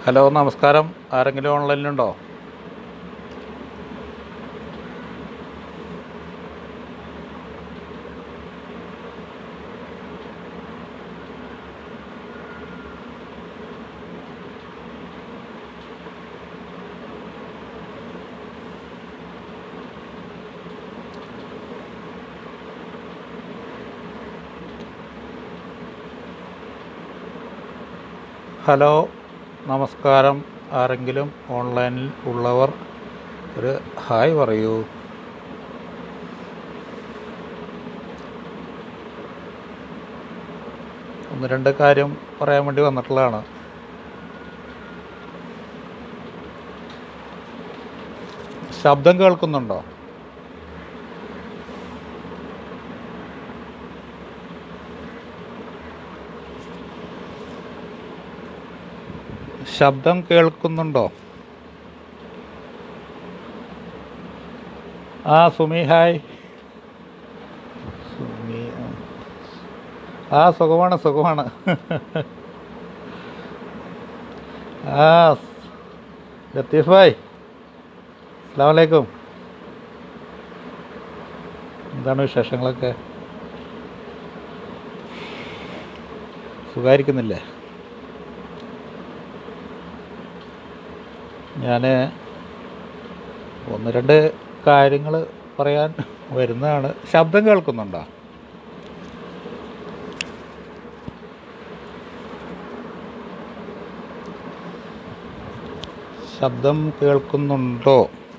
Hello നമസ്കാരം ആരെങ്കിലും ഓൺലൈനിലുണ്ടോ hello നമസ്കാരം ആരെങ്കിലും ഓൺലൈനിൽ ഉള്ളവർ ഒരു ഹായ് പറയൂ ഒന്ന് രണ്ട് കാര്യം പറയാൻ വേണ്ടി വന്നിട്ടുള്ളതാണ് ശബ്ദം കേൾക്കുന്നുണ്ടോ ശബ്ദം കേൾക്കുന്നുണ്ടോ ആ സുമി ഹായ് സുമി ആ. ആ സുഖമാണ് സുഖമാണ് ആ ലത്തീഫ് ഭായ് അസ്സാം വലൈക്കും എന്താണ് വിശേഷങ്ങളൊക്കെ സുഖമായിരിക്കുന്നില്ലേ ഞാൻ ഒന്ന് രണ്ട് കാര്യങ്ങൾ പറയാൻ വരുന്നതാണ് ശബ്ദം കേൾക്കുന്നുണ്ടോ ശബ്ദം കേൾക്കുന്നുണ്ടോ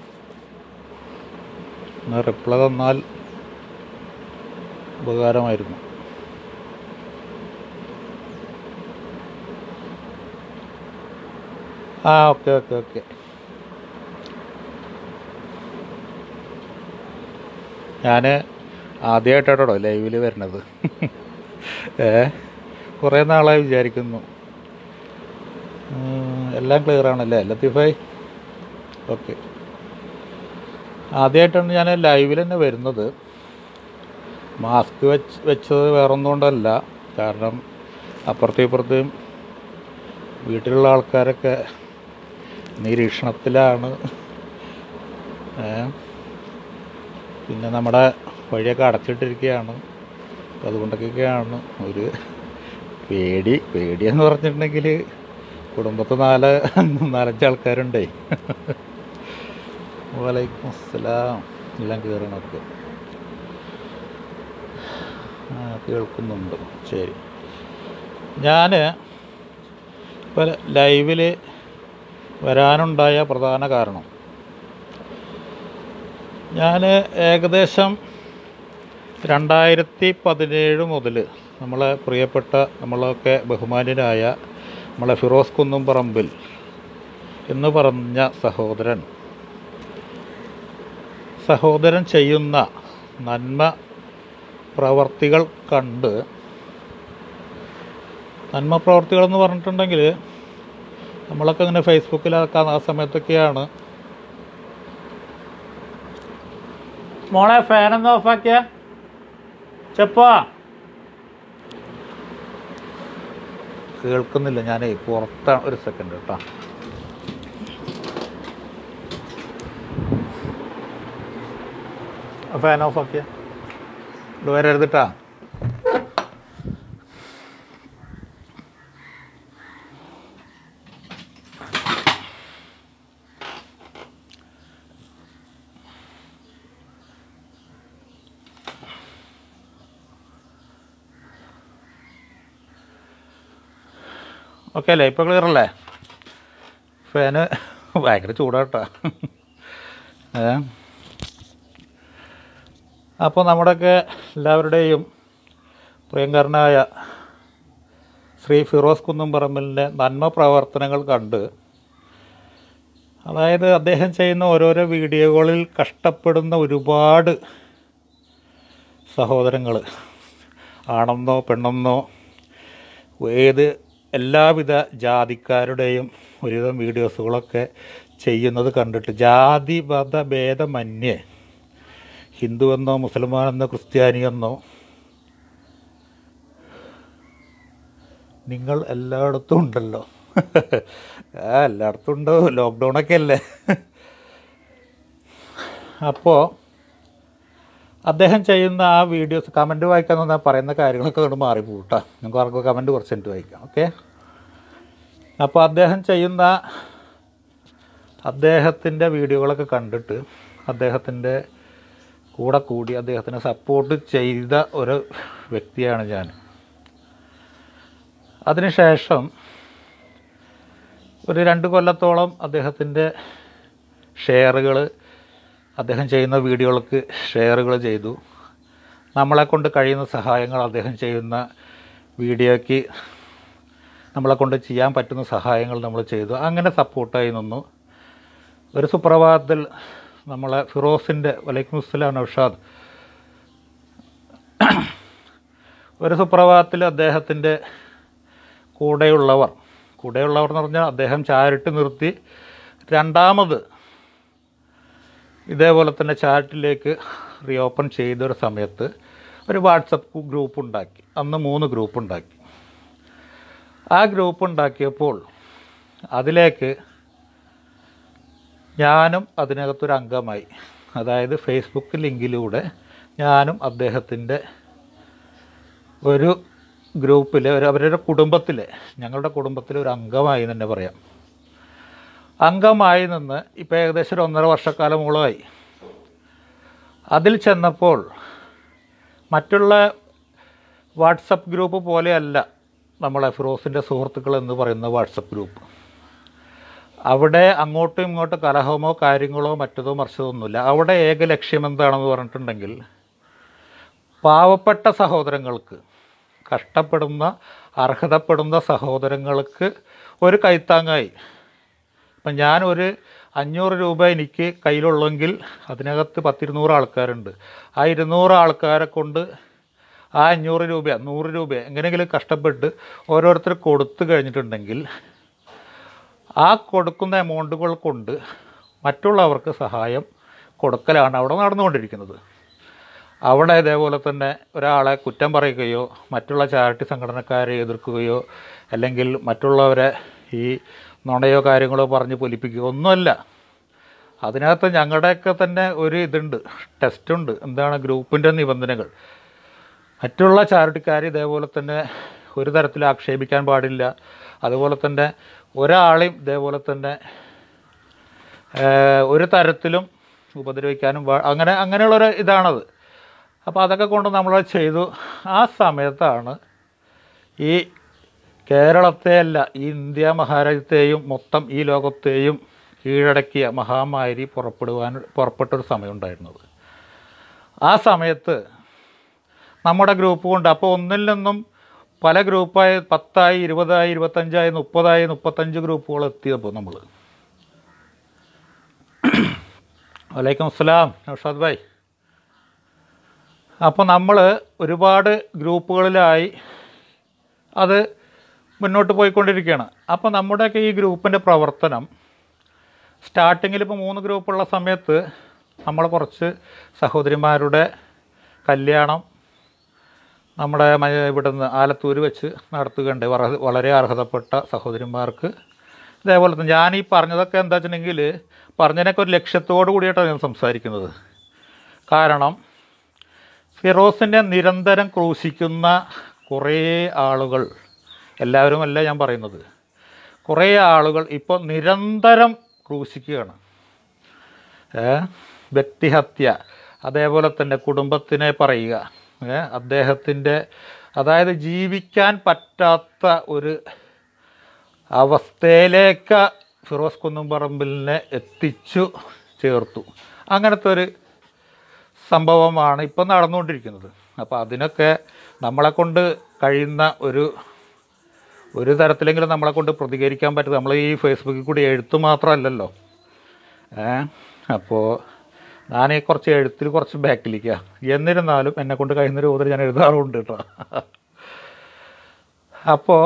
ഒന്ന് റിപ്ലൈ തന്നാൽ ഉപകാരമായിരുന്നു ആ ഓക്കെ ഓക്കെ ഓക്കെ ഞാൻ ആദ്യമായിട്ടാട്ടോ ലൈവിൽ വരുന്നത് ഏ കുറേ നാളായി വിചാരിക്കുന്നു ഉം, എല്ലാം ക്ലിയർ ആണല്ലേ ലത്തീഫായി ഓക്കെ ആദ്യമായിട്ടാണ് ഞാൻ ലൈവിൽ തന്നെ വരുന്നത് മാസ്ക് വെച്ച് വെച്ചത് വേറൊന്നും കൊണ്ടല്ല കാരണം അപ്പുറത്തും ഇപ്പുറത്തും വീട്ടിലുള്ള ആൾക്കാരൊക്കെ നിരീക്ഷണത്തിലാണ് ഏ? പിന്നെ നമ്മുടെ വഴിയൊക്കെ അടച്ചിട്ടിരിക്കുകയാണ് അപ്പം അതുകൊണ്ടൊക്കെയാണ് ഒരു പേടി പേടിയെന്ന് പറഞ്ഞിട്ടുണ്ടെങ്കിൽ കുടുംബത്തിൽ നാല് നാലഞ്ച് ആൾക്കാരുണ്ടേ വലൈക്കും അസ്സലാം എല്ലാം കയറണമൊക്കെ ആ കേൾക്കുന്നുണ്ട് ശരി ഞാൻ ഇപ്പോൾ ലൈവിൽ വരാനുണ്ടായ പ്രധാന കാരണം ഞാൻ ഏകദേശം രണ്ടായിരത്തി പതിനേഴ് മുതൽ നമ്മളെ പ്രിയപ്പെട്ട നമ്മളൊക്കെ ബഹുമാന്യനായ നമ്മളെ ഫിറോസ് കുന്നുംപറമ്പിൽ എന്ന് പറഞ്ഞ സഹോദരൻ സഹോദരൻ ചെയ്യുന്ന നന്മ പ്രവർത്തികൾ കണ്ട് നന്മ പ്രവർത്തികളെന്ന് പറഞ്ഞിട്ടുണ്ടെങ്കിൽ നമ്മളൊക്കെ ഇങ്ങനെ ഫേസ്ബുക്കിലൊക്കെ ആ സമയത്തൊക്കെയാണ് മോളെ ഫാനൊന്ന് ഓഫാക്കിയ ചെപ്പാ കേൾക്കുന്നില്ല ഞാനേ പുറത്താണ് ഒരു സെക്കൻഡ് കേട്ടോ ഫാൻ ഓഫ് ആക്കിയ ഇവിടെ വരരുതിട്ടാ ഓക്കെ അല്ലേ ഇപ്പോൾ ക്ലിയർ അല്ലേ ഫാന് ഭയങ്കര ചൂടാട്ടാ ഏ അപ്പോൾ നമ്മുടെയൊക്കെ എല്ലാവരുടെയും പ്രിയങ്കരനായ ശ്രീ ഫിറോസ് കുന്നുംപറമ്പലിൻ്റെ നന്മ പ്രവർത്തനങ്ങൾ കണ്ട് അതായത് അദ്ദേഹം ചെയ്യുന്ന ഓരോരോ വീഡിയോകളിൽ കഷ്ടപ്പെടുന്ന ഒരുപാട് സഹോദരങ്ങൾ ആണെന്നോ പെണ്ണെന്നോ ഏത് എല്ലാവിധ ജാതിക്കാരുടെയും ഒരുവിധം വീഡിയോസുകളൊക്കെ ചെയ്യുന്നത് കണ്ടിട്ട് ജാതി മത ഭേദമന്യേ ഹിന്ദുവെന്നോ മുസൽമാനെന്നോ ക്രിസ്ത്യാനിയെന്നോ നിങ്ങൾ എല്ലായിടത്തും ഉണ്ടല്ലോ ആ എല്ലായിടത്തും ഉണ്ട് ലോക്ക്ഡൗണൊക്കെ അല്ലേ അപ്പോൾ അദ്ദേഹം ചെയ്യുന്ന ആ വീഡിയോസ് കമൻറ്റ് വായിക്കാൻ തന്നാൽ പറയുന്ന കാര്യങ്ങളൊക്കെ കൊണ്ട് മാറിപ്പോകും കേട്ടോ നിങ്ങൾക്ക് ആർക്കും കമൻറ്റ് കുറച്ച് എനിക്ക് വായിക്കാം ഓക്കെ അപ്പോൾ അദ്ദേഹം ചെയ്യുന്ന അദ്ദേഹത്തിൻ്റെ വീഡിയോകളൊക്കെ കണ്ടിട്ട് അദ്ദേഹത്തിൻ്റെ കൂടെ കൂടി അദ്ദേഹത്തിനെ സപ്പോർട്ട് ചെയ്ത ഒരു വ്യക്തിയാണ് ഞാൻ അതിനുശേഷം ഒരു രണ്ട് കൊല്ലത്തോളം അദ്ദേഹത്തിൻ്റെ ഷെയറുകൾ അദ്ദേഹം ചെയ്യുന്ന വീഡിയോകൾക്ക് ഷെയറുകൾ ചെയ്തു നമ്മളെ കൊണ്ട് കഴിയുന്ന സഹായങ്ങൾ അദ്ദേഹം ചെയ്യുന്ന വീഡിയോയ്ക്ക് നമ്മളെ കൊണ്ട് ചെയ്യാൻ പറ്റുന്ന സഹായങ്ങൾ നമ്മൾ ചെയ്തു അങ്ങനെ സപ്പോർട്ടായി നിന്നു ഒരു സുപ്രഭാതത്തിൽ നമ്മളെ ഫിറോസിൻ്റെ വലൈക്കും അസ്സലാം നൗഷാദ് ഒരു സുപ്രഭാതത്തിൽ അദ്ദേഹത്തിൻ്റെ കൂടെയുള്ളവർ കൂടെയുള്ളവർ എന്ന് പറഞ്ഞാൽ അദ്ദേഹം ചാരിറ്റി നിർത്തി രണ്ടാമത് ഇതേപോലെ തന്നെ ചാറ്റിലേക്ക് റീഓപ്പൺ ചെയ്തൊരു സമയത്ത് ഒരു വാട്സപ്പ് ഗ്രൂപ്പ് ഉണ്ടാക്കി അന്ന് മൂന്ന് ഗ്രൂപ്പ് ഉണ്ടാക്കി ആ ഗ്രൂപ്പ് ഉണ്ടാക്കിയപ്പോൾ അതിലേക്ക് ഞാനും അതിനകത്തൊരു അംഗമായി അതായത് ഫേസ്ബുക്ക് ലിങ്കിലൂടെ ഞാനും അദ്ദേഹത്തിൻ്റെ ഒരു ഗ്രൂപ്പിലെ ഒരു അവരുടെ കുടുംബത്തിലെ ഞങ്ങളുടെ കുടുംബത്തിലെ ഒരു അംഗമായി എന്ന് തന്നെ പറയാം അംഗമായി നിന്ന് ഇപ്പോൾ ഏകദേശം ഒരു ഒന്നര വർഷക്കാലമോളമായി അതിൽ ചെന്നപ്പോൾ മറ്റുള്ള വാട്സപ്പ് ഗ്രൂപ്പ് പോലെയല്ല നമ്മളെ ഫിറോസിൻ്റെ സുഹൃത്തുക്കൾ എന്ന് പറയുന്ന വാട്സപ്പ് ഗ്രൂപ്പ് അവിടെ അങ്ങോട്ടും ഇങ്ങോട്ടും കലഹമോ കാര്യങ്ങളോ മറ്റതോ മറിച്ചതോ ഒന്നുമില്ല അവിടെ ഏക ലക്ഷ്യം എന്താണെന്ന് പറഞ്ഞിട്ടുണ്ടെങ്കിൽ പാവപ്പെട്ട സഹോദരങ്ങൾക്ക് കഷ്ടപ്പെടുന്ന അർഹതപ്പെടുന്ന സഹോദരങ്ങൾക്ക് ഒരു കൈത്താങ്ങായി ഇപ്പം ഞാൻ ഒരു അഞ്ഞൂറ് രൂപ എനിക്ക് കയ്യിലുള്ളെങ്കിൽ അതിനകത്ത് പത്തിരുന്നൂറ് ആൾക്കാരുണ്ട് ആ ഇരുന്നൂറ് ആൾക്കാരെ കൊണ്ട് ആ അഞ്ഞൂറ് രൂപ നൂറ് രൂപ എങ്ങനെയെങ്കിലും കഷ്ടപ്പെട്ട് ഓരോരുത്തർ കൊടുത്തു കഴിഞ്ഞിട്ടുണ്ടെങ്കിൽ ആ കൊടുക്കുന്ന എമൗണ്ടുകൾ കൊണ്ട് മറ്റുള്ളവർക്ക് സഹായം കൊടുക്കലാണ് അവിടെ നടന്നുകൊണ്ടിരിക്കുന്നത് അവിടെ ഇതേപോലെ തന്നെ ഒരാളെ കുറ്റം പറയുകയോ മറ്റുള്ള ചാരിറ്റി സംഘടനക്കാരെ എതിർക്കുകയോ അല്ലെങ്കിൽ മറ്റുള്ളവരെ ഈ നുണയോ കാര്യങ്ങളോ പറഞ്ഞ് പൊലിപ്പിക്കുകയോ ഒന്നുമല്ല അതിനകത്ത് ഞങ്ങളുടെയൊക്കെ തന്നെ ഒരു ഇതുണ്ട് ടെസ്റ്റുണ്ട് എന്താണ് ഗ്രൂപ്പിൻ്റെ നിബന്ധനകൾ മറ്റുള്ള ചാരിറ്റിക്കാർ ഇതേപോലെ തന്നെ ഒരു തരത്തിൽ ആക്ഷേപിക്കാൻ പാടില്ല അതുപോലെ തന്നെ ഒരാളെയും ഇതേപോലെ തന്നെ ഏഹ്, ഒരു തരത്തിലും ഉപദ്രവിക്കാനും പാ- അങ്ങനെ അങ്ങനെയുള്ളൊരു ഇതാണത് അപ്പോൾ അതൊക്കെ കൊണ്ട് നമ്മൾ ചെയ്തു ആ സമയത്താണ് ഈ കേരളത്തെ അല്ല ഈ ഇന്ത്യ മഹാരാജ്യത്തെയും മൊത്തം ഈ ലോകത്തെയും കീഴടക്കിയ മഹാമാരി പുറപ്പെടുവാൻ പുറപ്പെട്ടൊരു സമയമുണ്ടായിരുന്നത് ആ സമയത്ത് നമ്മുടെ ഗ്രൂപ്പ് കൊണ്ട് അപ്പോൾ ഒന്നിൽ നിന്നും പല ഗ്രൂപ്പായി പത്തായി ഇരുപതായി ഇരുപത്തഞ്ചായി മുപ്പതായി മുപ്പത്തഞ്ച് ഗ്രൂപ്പുകൾ എത്തിയപ്പോൾ നമ്മൾ വലൈക്കും അസ്സലാം നൗഷാദ് ഭായ് അപ്പോൾ നമ്മൾ ഒരുപാട് ഗ്രൂപ്പുകളിലായി അത് മുന്നോട്ട് പോയിക്കൊണ്ടിരിക്കുകയാണ് അപ്പോൾ നമ്മുടെയൊക്കെ ഈ ഗ്രൂപ്പിൻ്റെ പ്രവർത്തനം സ്റ്റാർട്ടിങ്ങിൽ ഇപ്പോൾ മൂന്ന് ഗ്രൂപ്പുള്ള സമയത്ത് നമ്മൾ കുറച്ച് സഹോദരിമാരുടെ കല്യാണം നമ്മുടെ മ- ഇവിടുന്ന് ആലത്തൂർ വെച്ച് നടത്തുകയുണ്ട് വറ- വളരെ അർഹതപ്പെട്ട സഹോദരിമാർക്ക് ഇതേപോലെ തന്നെ ഞാൻ ഈ പറഞ്ഞതൊക്കെ എന്താ വെച്ചിട്ടുണ്ടെങ്കിൽ പറഞ്ഞതിനൊക്കെ ഒരു ലക്ഷ്യത്തോടു കൂടിയിട്ടാണ് ഞാൻ സംസാരിക്കുന്നത് കാരണം ഫിറോസിനെ നിരന്തരം ക്രൂശിക്കുന്ന കുറേ ആളുകൾ എല്ലാവരുമല്ല ഞാൻ പറയുന്നത് കുറേ ആളുകൾ ഇപ്പോൾ നിരന്തരം ക്രൂശിക്കുകയാണ് ഏ? വ്യക്തിഹത്യ അതേപോലെ തന്നെ കുടുംബത്തിനെ പറയുക ഏ? അദ്ദേഹത്തിൻ്റെ അതായത് ജീവിക്കാൻ പറ്റാത്ത ഒരു അവസ്ഥയിലേക്ക് ഫിറോസ് കുന്നുംപറമ്പിലിനെ എത്തിച്ചു ചേർത്തു അങ്ങനത്തെ ഒരു സംഭവമാണ് ഇപ്പം നടന്നുകൊണ്ടിരിക്കുന്നത് അപ്പോൾ അതിനൊക്കെ നമ്മളെ കൊണ്ട് കഴിയുന്ന ഒരു ഒരു തരത്തിലെങ്കിലും നമ്മളെ കൊണ്ട് പ്രതികരിക്കാൻ പറ്റും നമ്മൾ ഈ ഫേസ്ബുക്കിൽ കൂടി എഴുത്ത് മാത്രമല്ലല്ലോ ഏ അപ്പോൾ ഞാൻ ഈ കുറച്ച് എഴുത്തിൽ കുറച്ച് ബാക്കിലേക്കാണ് എന്നിരുന്നാലും എന്നെ കൊണ്ട് കഴിയുന്ന രൂപത്തിൽ ഞാൻ എഴുതാറുണ്ട് കേട്ടോ അപ്പോൾ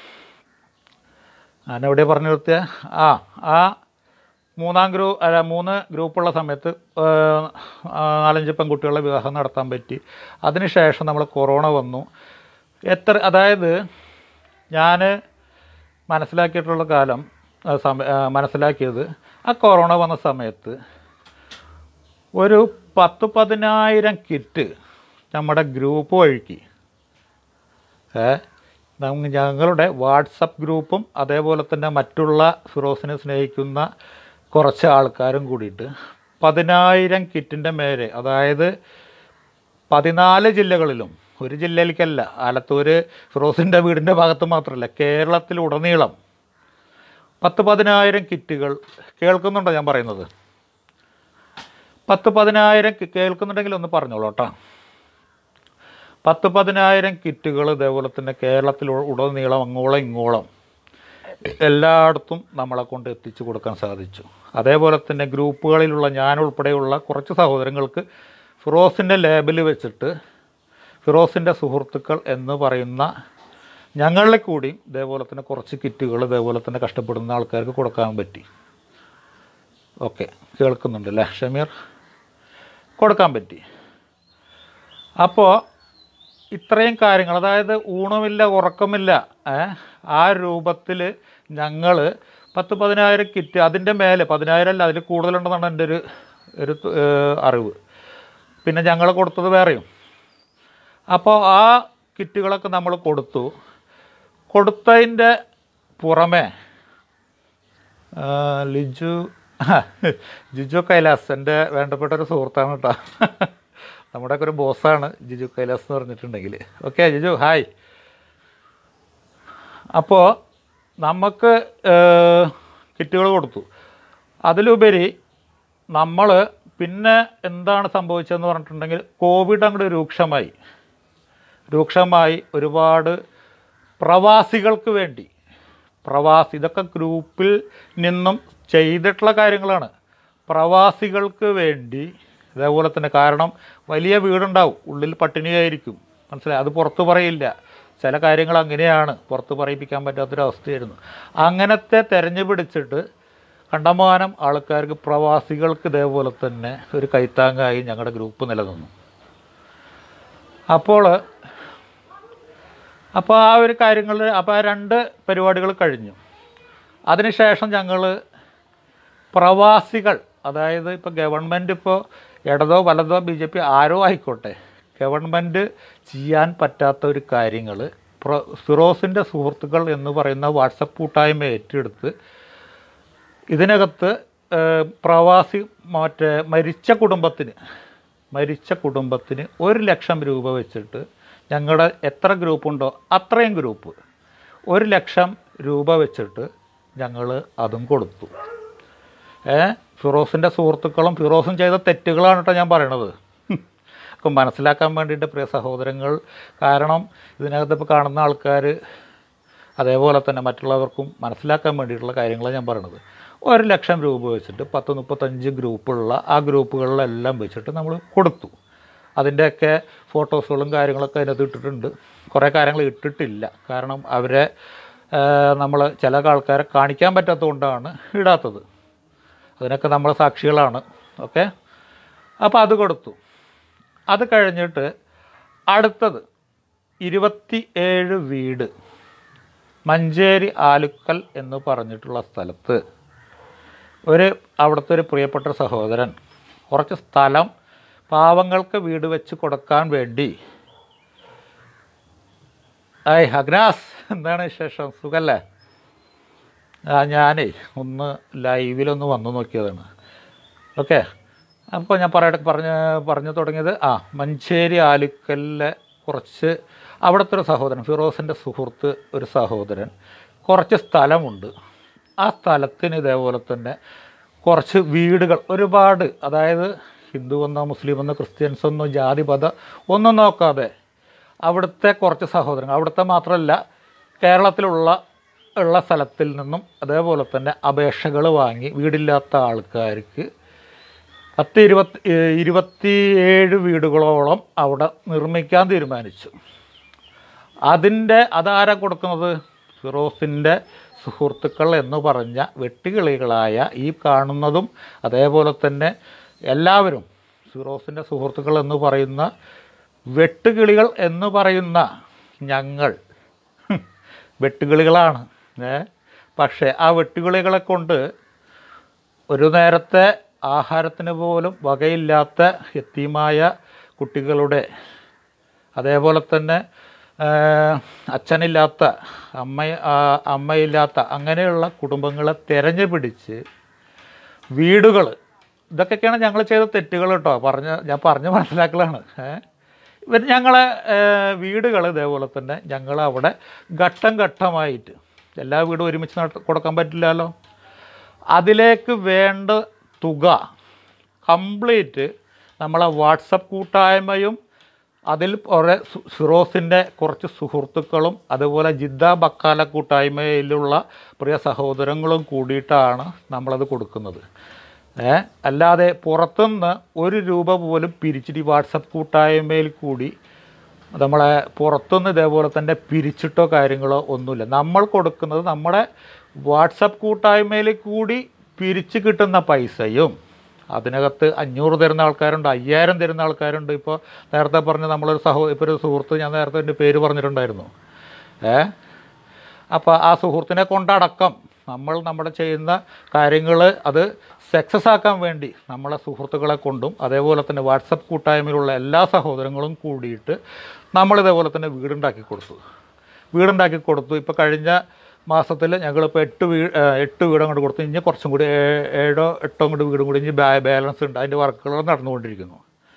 ഞാൻ എവിടെ പറഞ്ഞു നിർത്തിയ ആ ആ മൂന്നാം ഗ്രൂപ്പ് അല്ല മൂന്ന് ഗ്രൂപ്പുള്ള സമയത്ത് ഏഹ്, ആ, നാലഞ്ച് പെൺകുട്ടികളുടെ വിവാഹം നടത്താൻ പറ്റി അതിനുശേഷം നമ്മൾ കൊറോണ വന്നു എത്ര അതായത് ഞാൻ മനസ്സിലാക്കിയിട്ടുള്ള കാലം ആ, സമ ആ, മനസ്സിലാക്കിയത് ആ കൊറോണ വന്ന സമയത്ത് ഒരു പത്ത് പതിനായിരം കിറ്റ് നമ്മുടെ ഗ്രൂപ്പ് വഴിക്ക് ഏ നമ്മ ഞങ്ങളുടെ വാട്സപ്പ് ഗ്രൂപ്പും അതേപോലെ തന്നെ മറ്റുള്ള ഫിറോസിനെ സ്നേഹിക്കുന്ന കുറച്ച് ആൾക്കാരും കൂടിയിട്ട് പതിനായിരം കിറ്റിൻ്റെ മേലെ അതായത് പതിനാല് ജില്ലകളിലും ഒരു ജില്ലയിലേക്കല്ല ആലത്തൂർ ഫിറോസിൻ്റെ വീടിൻ്റെ ഭാഗത്ത് മാത്രമല്ല കേരളത്തിലുടനീളം പത്ത് പതിനായിരം കിറ്റുകൾ കേൾക്കുന്നുണ്ടോ ഞാൻ പറയുന്നത് പത്ത് പതിനായിരം കി- കേൾക്കുന്നുണ്ടെങ്കിൽ ഒന്ന് പറഞ്ഞോളൂ കേട്ടോ പത്ത് പതിനായിരം കിറ്റുകൾ ഇതേപോലെ തന്നെ കേരളത്തിൽ ഉ- ഉടനീളം അങ്ങോളം ഇങ്ങോളം എല്ലായിടത്തും നമ്മളെ കൊണ്ട് എത്തിച്ചു കൊടുക്കാൻ സാധിച്ചു അതേപോലെ തന്നെ ഗ്രൂപ്പുകളിലുള്ള ഞാൻ ഉൾപ്പെടെയുള്ള കുറച്ച് സഹോദരങ്ങൾക്ക് ഫിറോസിൻ്റെ ലേബിൽ വെച്ചിട്ട് ഫിറോസിൻ്റെ സുഹൃത്തുക്കൾ എന്ന് പറയുന്ന ഞങ്ങളിലെ കൂടി ഇതേപോലെ തന്നെ കുറച്ച് കിറ്റുകൾ ഇതേപോലെ തന്നെ കഷ്ടപ്പെടുന്ന ആൾക്കാർക്ക് കൊടുക്കാൻ പറ്റി ഓക്കെ കേൾക്കുന്നുണ്ട് അല്ലേ ഷമീർ കൊടുക്കാൻ പറ്റി അപ്പോൾ ഇത്രയും കാര്യങ്ങൾ അതായത് ഊണുമില്ല ഉറക്കമില്ല ഏ, ആ രൂപത്തിൽ ഞങ്ങൾ പത്ത് പതിനായിരം കിറ്റ് അതിൻ്റെ മേലെ പതിനായിരം അല്ല അതിൽ കൂടുതലുണ്ടെന്നാണ് എൻ്റെ ഒരു ഒരു ഏ, അറിവ് പിന്നെ ഞങ്ങൾ കൊടുത്തത് വേറെയും അപ്പോൾ ആ കിറ്റുകളൊക്കെ നമ്മൾ കൊടുത്തു കൊടുത്തതിൻ്റെ പുറമെ ആ, ലിജു ജിജു കൈലാസ് എൻ്റെ വേണ്ടപ്പെട്ട ഒരു സുഹൃത്താണ് കേട്ടോ നമ്മുടെയൊക്കെ ഒരു ബോസാണ് ജിജു കൈലാസ് എന്ന് പറഞ്ഞിട്ടുണ്ടെങ്കിൽ ഓക്കെ ജിജു ഹായ് അപ്പോൾ നമുക്ക് കിറ്റുകൾ കൊടുത്തു അതിലുപരി നമ്മൾ പിന്നെ എന്താണ് സംഭവിച്ചതെന്ന് പറഞ്ഞിട്ടുണ്ടെങ്കിൽ കോവിഡ് അങ്ങോട്ട് രൂക്ഷമായി രൂക്ഷമായി ഒരുപാട് പ്രവാസികൾക്ക് വേണ്ടി പ്രവാസി ഇതൊക്കെ ഗ്രൂപ്പിൽ നിന്നും ചെയ്തിട്ടുള്ള കാര്യങ്ങളാണ് പ്രവാസികൾക്ക് വേണ്ടി ഇതേപോലെ തന്നെ കാരണം വലിയ വീടുണ്ടാവും ഉള്ളിൽ പട്ടിണിയായിരിക്കും മനസ്സിലായി അത് പുറത്ത് പറയില്ല ചില കാര്യങ്ങൾ അങ്ങനെയാണ് പുറത്ത് പറയിപ്പിക്കാൻ പറ്റാത്തൊരവസ്ഥയായിരുന്നു അങ്ങനത്തെ തെരഞ്ഞു പിടിച്ചിട്ട് കണ്ടമാനം ആൾക്കാർക്ക് പ്രവാസികൾക്ക് ഇതേപോലെ തന്നെ ഒരു കൈത്താങ്ങായി ഞങ്ങളുടെ ഗ്രൂപ്പ് നിലനിന്നു അപ്പോൾ അപ്പോൾ ആ ഒരു കാര്യങ്ങൾ അപ്പോൾ ആ രണ്ട് പരിപാടികൾ കഴിഞ്ഞു അതിനുശേഷം ഞങ്ങൾ പ്രവാസികൾ അതായത് ഇപ്പോൾ ഗവൺമെൻറ് ഇപ്പോൾ ഇടതോ വലതോ ബി ജെ പി ആരോ ആയിക്കോട്ടെ ഗവൺമെൻറ് ചെയ്യാൻ പറ്റാത്ത ഒരു കാര്യങ്ങൾ പ്രൊ ഫിറോസിൻ്റെ സുഹൃത്തുക്കൾ എന്ന് പറയുന്ന വാട്സപ്പ് കൂട്ടായ്മ ഏറ്റെടുത്ത് ഇതിനകത്ത് ഏഹ്, പ്രവാസി മറ്റേ മരിച്ച കുടുംബത്തിന് മരിച്ച കുടുംബത്തിന് ഒരു ലക്ഷം രൂപ വെച്ചിട്ട് ഞങ്ങളുടെ എത്ര ഗ്രൂപ്പുണ്ടോ അത്രയും ഗ്രൂപ്പ് ഒരു ലക്ഷം രൂപ വെച്ചിട്ട് ഞങ്ങൾ അതും കൊടുത്തു ഏ ഫിറോസിൻ്റെ സുഹൃത്തുക്കളും ഫിറോസും ചെയ്ത തെറ്റുകളാണ് കേട്ടോ ഞാൻ പറയണത് ഒക്കെ മനസ്സിലാക്കാൻ വേണ്ടിയിട്ട് പ്രിയ സഹോദരങ്ങൾ കാരണം ഇതിനകത്ത് ഇപ്പോൾ കാണുന്ന ആൾക്കാർ അതേപോലെ തന്നെ മറ്റുള്ളവർക്കും മനസ്സിലാക്കാൻ വേണ്ടിയിട്ടുള്ള കാര്യങ്ങളാണ് ഞാൻ പറയണത് ഒരു ലക്ഷം രൂപ വെച്ചിട്ട് പത്ത് മുപ്പത്തഞ്ച് ഗ്രൂപ്പുള്ള ആ ഗ്രൂപ്പുകളിലെല്ലാം വെച്ചിട്ട് നമ്മൾ കൊടുത്തു അതിൻ്റെയൊക്കെ ഫോട്ടോസുകളും കാര്യങ്ങളൊക്കെ അതിനകത്ത് ഇട്ടിട്ടുണ്ട് കുറേ കാര്യങ്ങൾ ഇട്ടിട്ടില്ല കാരണം അവരെ നമ്മൾ ചില ആൾക്കാരെ കാണിക്കാൻ പറ്റാത്തതുകൊണ്ടാണ് ഇടാത്തത് അതിനൊക്കെ നമ്മൾ സാക്ഷികളാണ് ഓക്കെ അപ്പോൾ അത് കൊടുത്തു അത് കഴിഞ്ഞിട്ട് അടുത്തത് ഇരുപത്തി ഏഴ് വീട് മഞ്ചേരി ആലുക്കൽ എന്ന് പറഞ്ഞിട്ടുള്ള സ്ഥലത്ത് ഒരു അവിടുത്തെ ഒരു പ്രിയപ്പെട്ട സഹോദരൻ കുറച്ച് സ്ഥലം പാവങ്ങൾക്ക് വീട് വെച്ച് കൊടുക്കാൻ വേണ്ടി ഐ അഗ്നാസ് എന്താണ് വിശേഷം സുഖല്ലേ ആ ഞാനേ ഒന്ന് ലൈവിലൊന്ന് വന്നു നോക്കിയതാണ് ഓക്കെ അപ്പോൾ ഞാൻ പറയട്ടെ പറഞ്ഞ് പറഞ്ഞു തുടങ്ങിയത് ആ മഞ്ചേരി ആലുക്കലിലെ കുറച്ച് അവിടുത്തെ ഒരു സഹോദരൻ ഫിറോസിൻ്റെ സുഹൃത്ത് ഒരു സഹോദരൻ കുറച്ച് സ്ഥലമുണ്ട് ആ സ്ഥലത്തിന് ഇതേപോലെ തന്നെ കുറച്ച് വീടുകൾ ഒരുപാട് അതായത് ഹിന്ദു എന്നോ മുസ്ലിം എന്നോ ക്രിസ്ത്യൻസ് എന്നോ ജാതി മത ഒന്നും നോക്കാതെ അവിടുത്തെ കുറച്ച് സഹോദരങ്ങൾ അവിടുത്തെ മാത്രമല്ല കേരളത്തിലുള്ള ഉള്ള സ്ഥലത്തിൽ നിന്നും അതേപോലെ തന്നെ അപേക്ഷകൾ വാങ്ങി വീടില്ലാത്ത ആൾക്കാർക്ക് പത്ത് ഇരുപത്തി ഇരുപത്തിയേഴ് വീടുകളോളം അവിടെ നിർമ്മിക്കാൻ തീരുമാനിച്ചു അതിൻ്റെ അതാരാ കൊടുക്കുന്നത് ഫിറോസിൻ്റെ സുഹൃത്തുക്കൾ എന്ന് പറഞ്ഞ വെട്ടുകിളികളായ ഈ കാണുന്നതും അതേപോലെ തന്നെ എല്ലാവരും ഫിറോസിൻ്റെ സുഹൃത്തുക്കൾ എന്ന് പറയുന്ന വെട്ടുകിളികൾ എന്ന് പറയുന്ന ഞങ്ങൾ വെട്ടുകിളികളാണ് ഏ പക്ഷേ ആ വെട്ടുകിളികളെ കൊണ്ട് ഒരു നേരത്തെ ആഹാരത്തിന് പോലും വകയില്ലാത്ത യത്തീമായ കുട്ടികളുടെ അതേപോലെ തന്നെ ആ, അച്ഛനില്ലാത്ത അമ്മ ആ, അമ്മയില്ലാത്ത അങ്ങനെയുള്ള കുടുംബങ്ങളെ തെരഞ്ഞു പിടിച്ച് വീടുകൾ ഇതൊക്കെയൊക്കെയാണ് ഞങ്ങൾ ചെയ്ത തെറ്റുകൾ കേട്ടോ പറഞ്ഞ ഞാൻ പറഞ്ഞ് മനസ്സിലാക്കലാണ് ഏഹ് ഇവർ ഞങ്ങളെ വീടുകൾ ഇതേപോലെ തന്നെ ഞങ്ങൾ അവിടെ ഘട്ടം ഘട്ടമായിട്ട് എല്ലാ വീടും ഒരുമിച്ച് നട- കൊടുക്കാൻ പറ്റില്ലല്ലോ അതിലേക്ക് വേണ്ട തുക കംപ്ലീറ്റ് നമ്മളെ വാട്സപ്പ് കൂട്ടായ്മയും അതിൽ കുറേ സു- ഫിറോസിൻ്റെ കുറച്ച് സുഹൃത്തുക്കളും അതുപോലെ ജിദ്ദ ബക്കാല കൂട്ടായ്മയിലുള്ള പ്രിയ സഹോദരങ്ങളും കൂടിയിട്ടാണ് നമ്മളത് കൊടുക്കുന്നത് ഏ അല്ലാതെ പുറത്തുനിന്ന് ഒരു രൂപ പോലും പിരിച്ചിട്ട് ഈ വാട്സപ്പ് കൂട്ടായ്മയിൽ കൂടി നമ്മളെ പുറത്തുനിന്ന് ഇതേപോലെ തന്നെ പിരിച്ചിട്ടോ കാര്യങ്ങളോ ഒന്നുമില്ല നമ്മൾ കൊടുക്കുന്നത് നമ്മുടെ വാട്സപ്പ് കൂട്ടായ്മയിൽ കൂടി പിരിച്ച് കിട്ടുന്ന പൈസയും അതിനകത്ത് അഞ്ഞൂറ് തരുന്ന ആൾക്കാരുണ്ട് അയ്യായിരം തരുന്ന ആൾക്കാരുണ്ട് ഇപ്പോൾ നേരത്തെ പറഞ്ഞ നമ്മളൊരു സഹോ ഇപ്പോൾ ഒരു സുഹൃത്ത് ഞാൻ നേരത്തെ എൻ്റെ പേര് പറഞ്ഞിട്ടുണ്ടായിരുന്നു ഏ അപ്പോൾ ആ സുഹൃത്തിനെ കൊണ്ടടക്കം നമ്മൾ നമ്മുടെ ചെയ്യുന്ന കാര്യങ്ങൾ അത് സക്സസ് ആക്കാൻ വേണ്ടി നമ്മളെ സുഹൃത്തുക്കളെ കൊണ്ടും അതേപോലെ തന്നെ വാട്സപ്പ് കൂട്ടായ്മയിലുള്ള എല്ലാ സഹോദരങ്ങളും കൂടിയിട്ട് നമ്മൾ ഇതേപോലെ തന്നെ വീടുണ്ടാക്കി കൊടുത്തു വീടുണ്ടാക്കി കൊടുത്തു ഇപ്പോൾ കഴിഞ്ഞ മാസത്തിൽ ഞങ്ങളിപ്പോൾ എട്ട് വീ ഏ, എട്ട് വീട് അങ്ങോട്ട് കൊടുത്തു ഇനി കുറച്ചും കൂടി ഏ- ഏഴോ എട്ടോ അങ്ങോട്ട് വീടും കൂടി ഇനി ബാ- ബാലൻസ് ഉണ്ട് അതിൻ്റെ വർക്കുകൾ നടന്നുകൊണ്ടിരിക്കുന്നു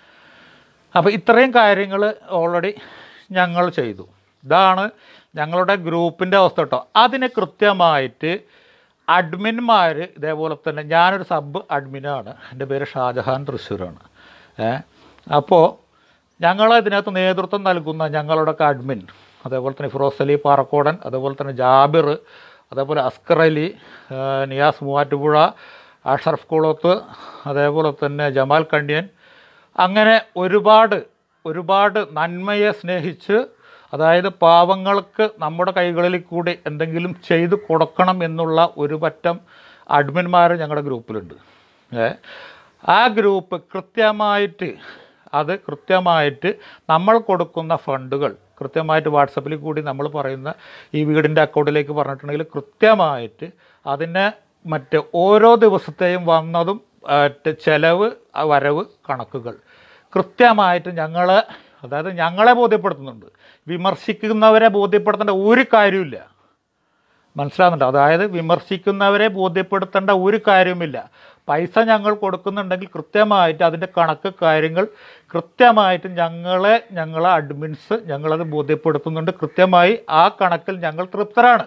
അപ്പോൾ ഇത്രയും കാര്യങ്ങൾ ഓൾറെഡി ഞങ്ങൾ ചെയ്തു ഇതാണ് ഞങ്ങളുടെ ഗ്രൂപ്പിൻ്റെ അവസ്ഥ കേട്ടോ അതിന് കൃത്യമായിട്ട് അഡ്മിന്മാർ ഇതേപോലെ തന്നെ ഞാനൊരു സബ് അഡ്മിനാണ് എൻ്റെ പേര് ഷാജഹാൻ തൃശ്ശൂരാണ് ഏ അപ്പോൾ ഞങ്ങൾ ഇതിനകത്ത് നേതൃത്വം നൽകുന്ന ഞങ്ങളുടെയൊക്കെ അഡ്മിൻ അതേപോലെ തന്നെ ഫിറോസ് അലി പാറക്കോടൻ അതേപോലെ തന്നെ ജാബിർ അതേപോലെ അസ്കർ അലി ആ, നിയാസ് മൂവാറ്റുപുഴ അഷറഫ് കുളത്ത് അതേപോലെ തന്നെ ജമാൽ കണ്ട്യൻ അങ്ങനെ ഒരുപാട് ഒരുപാട് നന്മയെ സ്നേഹിച്ച് അതായത് പാവങ്ങൾക്ക് നമ്മുടെ കൈകളിൽ കൂടി എന്തെങ്കിലും ചെയ്തു കൊടുക്കണം എന്നുള്ള ഒരു പറ്റം അഡ്മിന്മാർ ഞങ്ങളുടെ ഗ്രൂപ്പിലുണ്ട് ഏ ആ ഗ്രൂപ്പ് കൃത്യമായിട്ട് അത് കൃത്യമായിട്ട് നമ്മൾ കൊടുക്കുന്ന ഫണ്ടുകൾ കൃത്യമായിട്ട് വാട്സപ്പിൽ കൂടി നമ്മൾ പറയുന്ന ഈ വീടിൻ്റെ അക്കൗണ്ടിലേക്ക് പറഞ്ഞിട്ടുണ്ടെങ്കിൽ കൃത്യമായിട്ട് അതിനെ മറ്റ് ഓരോ ദിവസത്തെയും വന്നതും മറ്റ് ചെലവ് ആ വരവ് കണക്കുകൾ കൃത്യമായിട്ട് ഞങ്ങൾ അതായത് ഞങ്ങളെ ബോധ്യപ്പെടുത്തുന്നുണ്ട് വിമർശിക്കുന്നവരെ ബോധ്യപ്പെടുത്തേണ്ട ഒരു കാര്യമില്ല മനസ്സിലാകുന്നുണ്ട് അതായത് വിമർശിക്കുന്നവരെ ബോധ്യപ്പെടുത്തേണ്ട ഒരു കാര്യവുമില്ല പൈസ ഞങ്ങൾ കൊടുക്കുന്നുണ്ടെങ്കിൽ കൃത്യമായിട്ട് അതിൻ്റെ കണക്ക് കാര്യങ്ങൾ കൃത്യമായിട്ട് ഞങ്ങളെ ഞങ്ങളെ അഡ്മിൻസ് ഞങ്ങളത് ബോധ്യപ്പെടുത്തുന്നുണ്ട് കൃത്യമായി ആ കണക്കിൽ ഞങ്ങൾ തൃപ്തരാണ്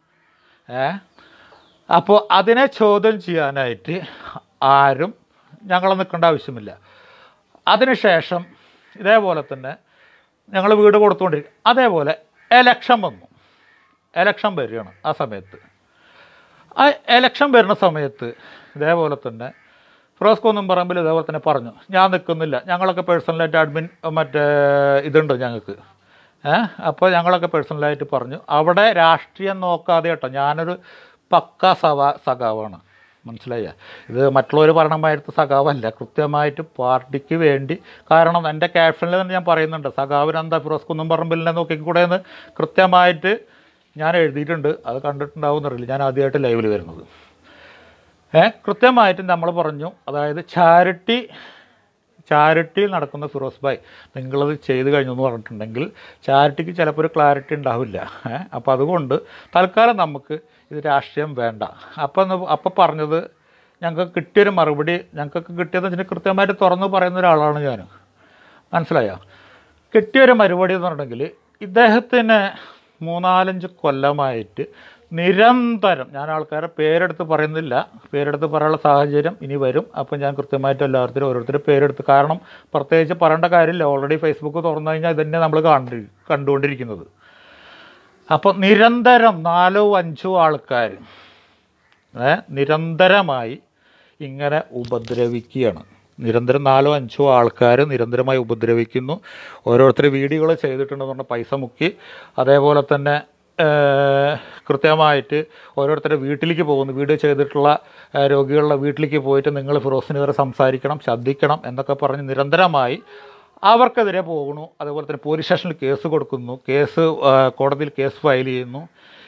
ഏ അപ്പോൾ അതിനെ ചോദ്യം ചെയ്യാനായിട്ട് ആരും ഞങ്ങൾ നിൽക്കേണ്ട ആവശ്യമില്ല അതിനുശേഷം ഇതേപോലെ തന്നെ ഞങ്ങൾ വീട് കൊടുത്തുകൊണ്ടിരിക്കും അതേപോലെ എലക്ഷൻ വന്നു എലക്ഷൻ വരികയാണ് ആ സമയത്ത് ആ എലക്ഷൻ വരുന്ന സമയത്ത് ഇതേപോലെ തന്നെ ഫിറോസ് കുന്നും പറമ്പിൽ ഇതേപോലെ തന്നെ പറഞ്ഞു ഞാൻ നിൽക്കുന്നില്ല ഞങ്ങളൊക്കെ പേഴ്സണലായിട്ട് അഡ്മിൻ മറ്റേ ഇതുണ്ട് ഞങ്ങൾക്ക് ഏഹ് അപ്പോൾ ഞങ്ങളൊക്കെ പേഴ്സണലായിട്ട് പറഞ്ഞു അവിടെ രാഷ്ട്രീയം നോക്കാതെ കേട്ടോ ഞാനൊരു പക്ക സവാ സഖാവാണ് മനസ്സിലായ ഇത് മറ്റുള്ളവർ പറയണമായിട്ട് സഖാവല്ല കൃത്യമായിട്ട് പാർട്ടിക്ക് വേണ്ടി കാരണം എൻ്റെ ക്യാപ്ഷനിൽ തന്നെ ഞാൻ പറയുന്നുണ്ട് സഖാവിനെന്താ ഫിറോസ് കുന്നും പറമ്പിലിനെ നോക്കിക്കൂടെ എന്ന് കൃത്യമായിട്ട് ഞാൻ എഴുതിയിട്ടുണ്ട് അത് കണ്ടിട്ടുണ്ടാവും എന്നറിയില്ല ഞാൻ ആദ്യമായിട്ട് ലൈവിൽ വരുന്നത് ഏ കൃത്യമായിട്ട് നമ്മൾ പറഞ്ഞു അതായത് ചാരിറ്റി ചാരിറ്റിയിൽ നടക്കുന്ന ഫിറോസ് ഭായ് നിങ്ങളത് ചെയ്ത് കഴിഞ്ഞു എന്ന് പറഞ്ഞിട്ടുണ്ടെങ്കിൽ ചാരിറ്റിക്ക് ചിലപ്പോൾ ഒരു ക്ലാരിറ്റി ഉണ്ടാവില്ല ഏ അപ്പോൾ അതുകൊണ്ട് തൽക്കാലം നമുക്ക് ഇത് രാഷ്ട്രീയം വേണ്ട അപ്പം അപ്പം പറഞ്ഞത് ഞങ്ങൾക്ക് കിട്ടിയൊരു മറുപടി ഞങ്ങൾക്ക് കിട്ടിയതെന്ന് വെച്ചിട്ടുണ്ടെങ്കിൽ കൃത്യമായിട്ട് തുറന്ന് പറയുന്ന ഒരാളാണ് ഞാൻ മനസ്സിലായോ കിട്ടിയൊരു മറുപടി എന്ന് പറഞ്ഞിട്ടുണ്ടെങ്കിൽ ഇദ്ദേഹത്തിന് മൂന്നാലഞ്ച് കൊല്ലമായിട്ട് നിരന്തരം ഞാൻ ആൾക്കാരെ പേരെടുത്ത് പറയുന്നില്ല പേരെടുത്ത് പറയാനുള്ള സാഹചര്യം ഇനി വരും അപ്പം ഞാൻ കൃത്യമായിട്ട് എല്ലാവർക്കും ഓരോരുത്തരും പേരെടുത്ത് കാരണം പ്രത്യേകിച്ച് പറയേണ്ട കാര്യമില്ല ഓൾറെഡി ഫേസ്ബുക്ക് തുറന്നു കഴിഞ്ഞാൽ ഇതന്നെ നമ്മൾ കണ്ടി കണ്ടുകൊണ്ടിരിക്കുന്നത് അപ്പോൾ നിരന്തരം നാലോ അഞ്ചോ ആൾക്കാർ ഏ, നിരന്തരമായി ഇങ്ങനെ ഉപദ്രവിക്കുകയാണ് നിരന്തരം നാലോ അഞ്ചോ ആൾക്കാർ നിരന്തരമായി ഉപദ്രവിക്കുന്നു ഓരോരുത്തർ വീഡിയോകൾ ചെയ്തിട്ടുണ്ടെന്ന് പറഞ്ഞാൽ പൈസ മുക്കി അതേപോലെ തന്നെ ഏ, കൃത്യമായിട്ട് ഓരോരുത്തരുടെ വീട്ടിലേക്ക് പോകുന്നു വീഡിയോ ചെയ്തിട്ടുള്ള ഏ, രോഗികളുടെ വീട്ടിലേക്ക് പോയിട്ട് നിങ്ങൾ ഫിറോസിന് വരെ സംസാരിക്കണം ശ്രദ്ധിക്കണം എന്നൊക്കെ പറഞ്ഞ് നിരന്തരമായി അവർക്കെതിരെ പോകുന്നു അതുപോലെ തന്നെ പോലീസ് സ്റ്റേഷനിൽ കേസ് കൊടുക്കുന്നു കേസ് ആ, കോടതിയിൽ കേസ് ഫയൽ ചെയ്യുന്നു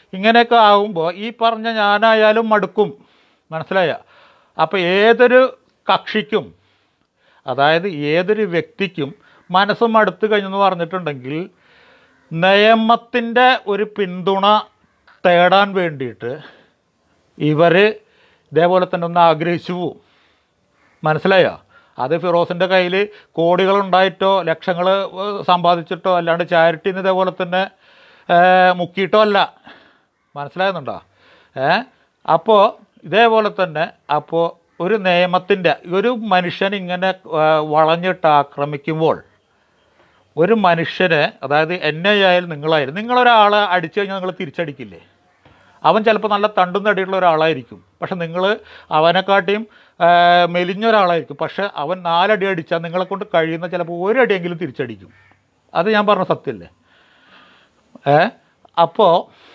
ഇങ്ങനെയൊക്കെ ആകുമ്പോൾ ഈ പറഞ്ഞ ഞാനായാലും മടുക്കും മനസ്സിലായ അപ്പോൾ ഏതൊരു കക്ഷിക്കും അതായത് ഏതൊരു വ്യക്തിക്കും മനസ്സ് മടുത്തു കഴിഞ്ഞെന്ന് പറഞ്ഞിട്ടുണ്ടെങ്കിൽ നിയമത്തിൻ്റെ ഒരു പിന്തുണ തേടാൻ വേണ്ടിയിട്ട് ഇവർ ഇതേപോലെ തന്നെ ഒന്ന് ആഗ്രഹിച്ചു പോവും മനസ്സിലായോ അത് ഫിറോസിൻ്റെ കയ്യിൽ കോടികളുണ്ടായിട്ടോ ലക്ഷങ്ങൾ സമ്പാദിച്ചിട്ടോ അല്ലാണ്ട് ചാരിറ്റിന്ന് ഇതേപോലെ തന്നെ ഏ, മുക്കിയിട്ടോ അല്ല മനസ്സിലാകുന്നുണ്ടോ ഏ അപ്പോൾ ഇതേപോലെ തന്നെ അപ്പോൾ ഒരു നിയമത്തിൻ്റെ ഒരു മനുഷ്യൻ ഇങ്ങനെ ആ, വളഞ്ഞിട്ട് ആക്രമിക്കുമ്പോൾ ഒരു മനുഷ്യനെ അതായത് എന്നെ ആയാലും നിങ്ങളായാലും നിങ്ങളൊരാളെ അടിച്ചു കഴിഞ്ഞാൽ നിങ്ങൾ തിരിച്ചടിക്കില്ലേ അവൻ ചിലപ്പോൾ നല്ല തണ്ടും തടിയുള്ള ഒരാളായിരിക്കും പക്ഷെ നിങ്ങൾ അവനെക്കാട്ടിയും ആ, മെലിഞ്ഞ ഒരാളായിരിക്കും പക്ഷെ അവൻ നാലടി അടിച്ചാൽ നിങ്ങളെ കൊണ്ട് കഴിയുന്ന ചിലപ്പോൾ ഒരടിയെങ്കിലും തിരിച്ചടിക്കും അത് ഞാൻ പറഞ്ഞ സത്യമല്ലേ ഏ അപ്പോൾ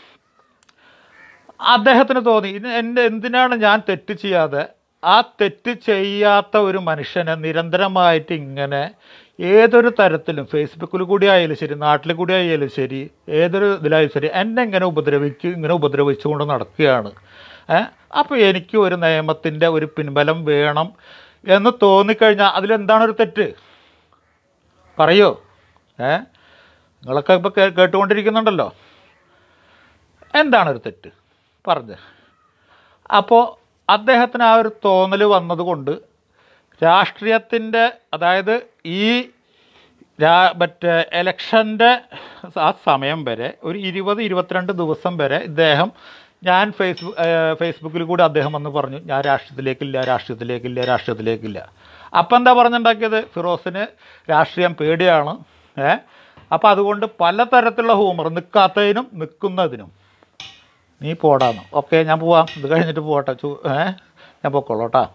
അദ്ദേഹത്തിന് തോന്നി ഇത് എൻ്റെ എന്തിനാണ് ഞാൻ തെറ്റ് ചെയ്യാതെ ആ തെറ്റ് ചെയ്യാത്ത ഒരു മനുഷ്യനെ നിരന്തരമായിട്ട് ഇങ്ങനെ ഏതൊരു തരത്തിലും ഫേസ്ബുക്കിൽ കൂടി ആയാലും ശരി നാട്ടിൽ കൂടി ആയാലും ശരി ഏതൊരു ഇതിലായാലും ശരി എന്നെ ഇങ്ങനെ ഉപദ്രവിക്കും ഇങ്ങനെ ഉപദ്രവിച്ചുകൊണ്ട് നടക്കുകയാണ് ഏ അപ്പോൾ എനിക്ക് ഒരു നിയമത്തിൻ്റെ ഒരു പിൻബലം വേണം എന്ന് തോന്നിക്കഴിഞ്ഞാൽ അതിലെന്താണ് ഒരു തെറ്റ് പറയോ ഏ നിങ്ങളൊക്കെ ഇപ്പോൾ കേട്ടുകൊണ്ടിരിക്കുന്നുണ്ടല്ലോ എന്താണ് ഒരു തെറ്റ് പറഞ്ഞ് അപ്പോൾ അദ്ദേഹത്തിന് ആ ഒരു തോന്നൽ വന്നതുകൊണ്ട് രാഷ്ട്രീയത്തിൻ്റെ അതായത് ഈ രാ മറ്റേ എലക്ഷൻ്റെ ആ സമയം വരെ ഒരു ഇരുപത് ഇരുപത്തിരണ്ട് ദിവസം വരെ ഇദ്ദേഹം ഞാൻ ഫേസ്ബുക്ക് ഫേസ്ബുക്കിൽ കൂടി അദ്ദേഹം വന്ന് പറഞ്ഞു ഞാൻ രാഷ്ട്രീയത്തിലേക്കില്ല രാഷ്ട്രീയത്തിലേക്കില്ല രാഷ്ട്രീയത്തിലേക്കില്ല അപ്പം എന്താ പറഞ്ഞുണ്ടാക്കിയത് ഫിറോസിന് രാഷ്ട്രീയം പേടിയാണ് ഏ അപ്പം അതുകൊണ്ട് പലതരത്തിലുള്ള ഹൂമർ നിൽക്കാത്തതിനും നിൽക്കുന്നതിനും നീ പോടാന്ന് ഓക്കെ ഞാൻ പോവാം ഇത് കഴിഞ്ഞിട്ട് പോട്ടെ ചൂ ഏ ഞാൻ പൊക്കോളൂട്ടാ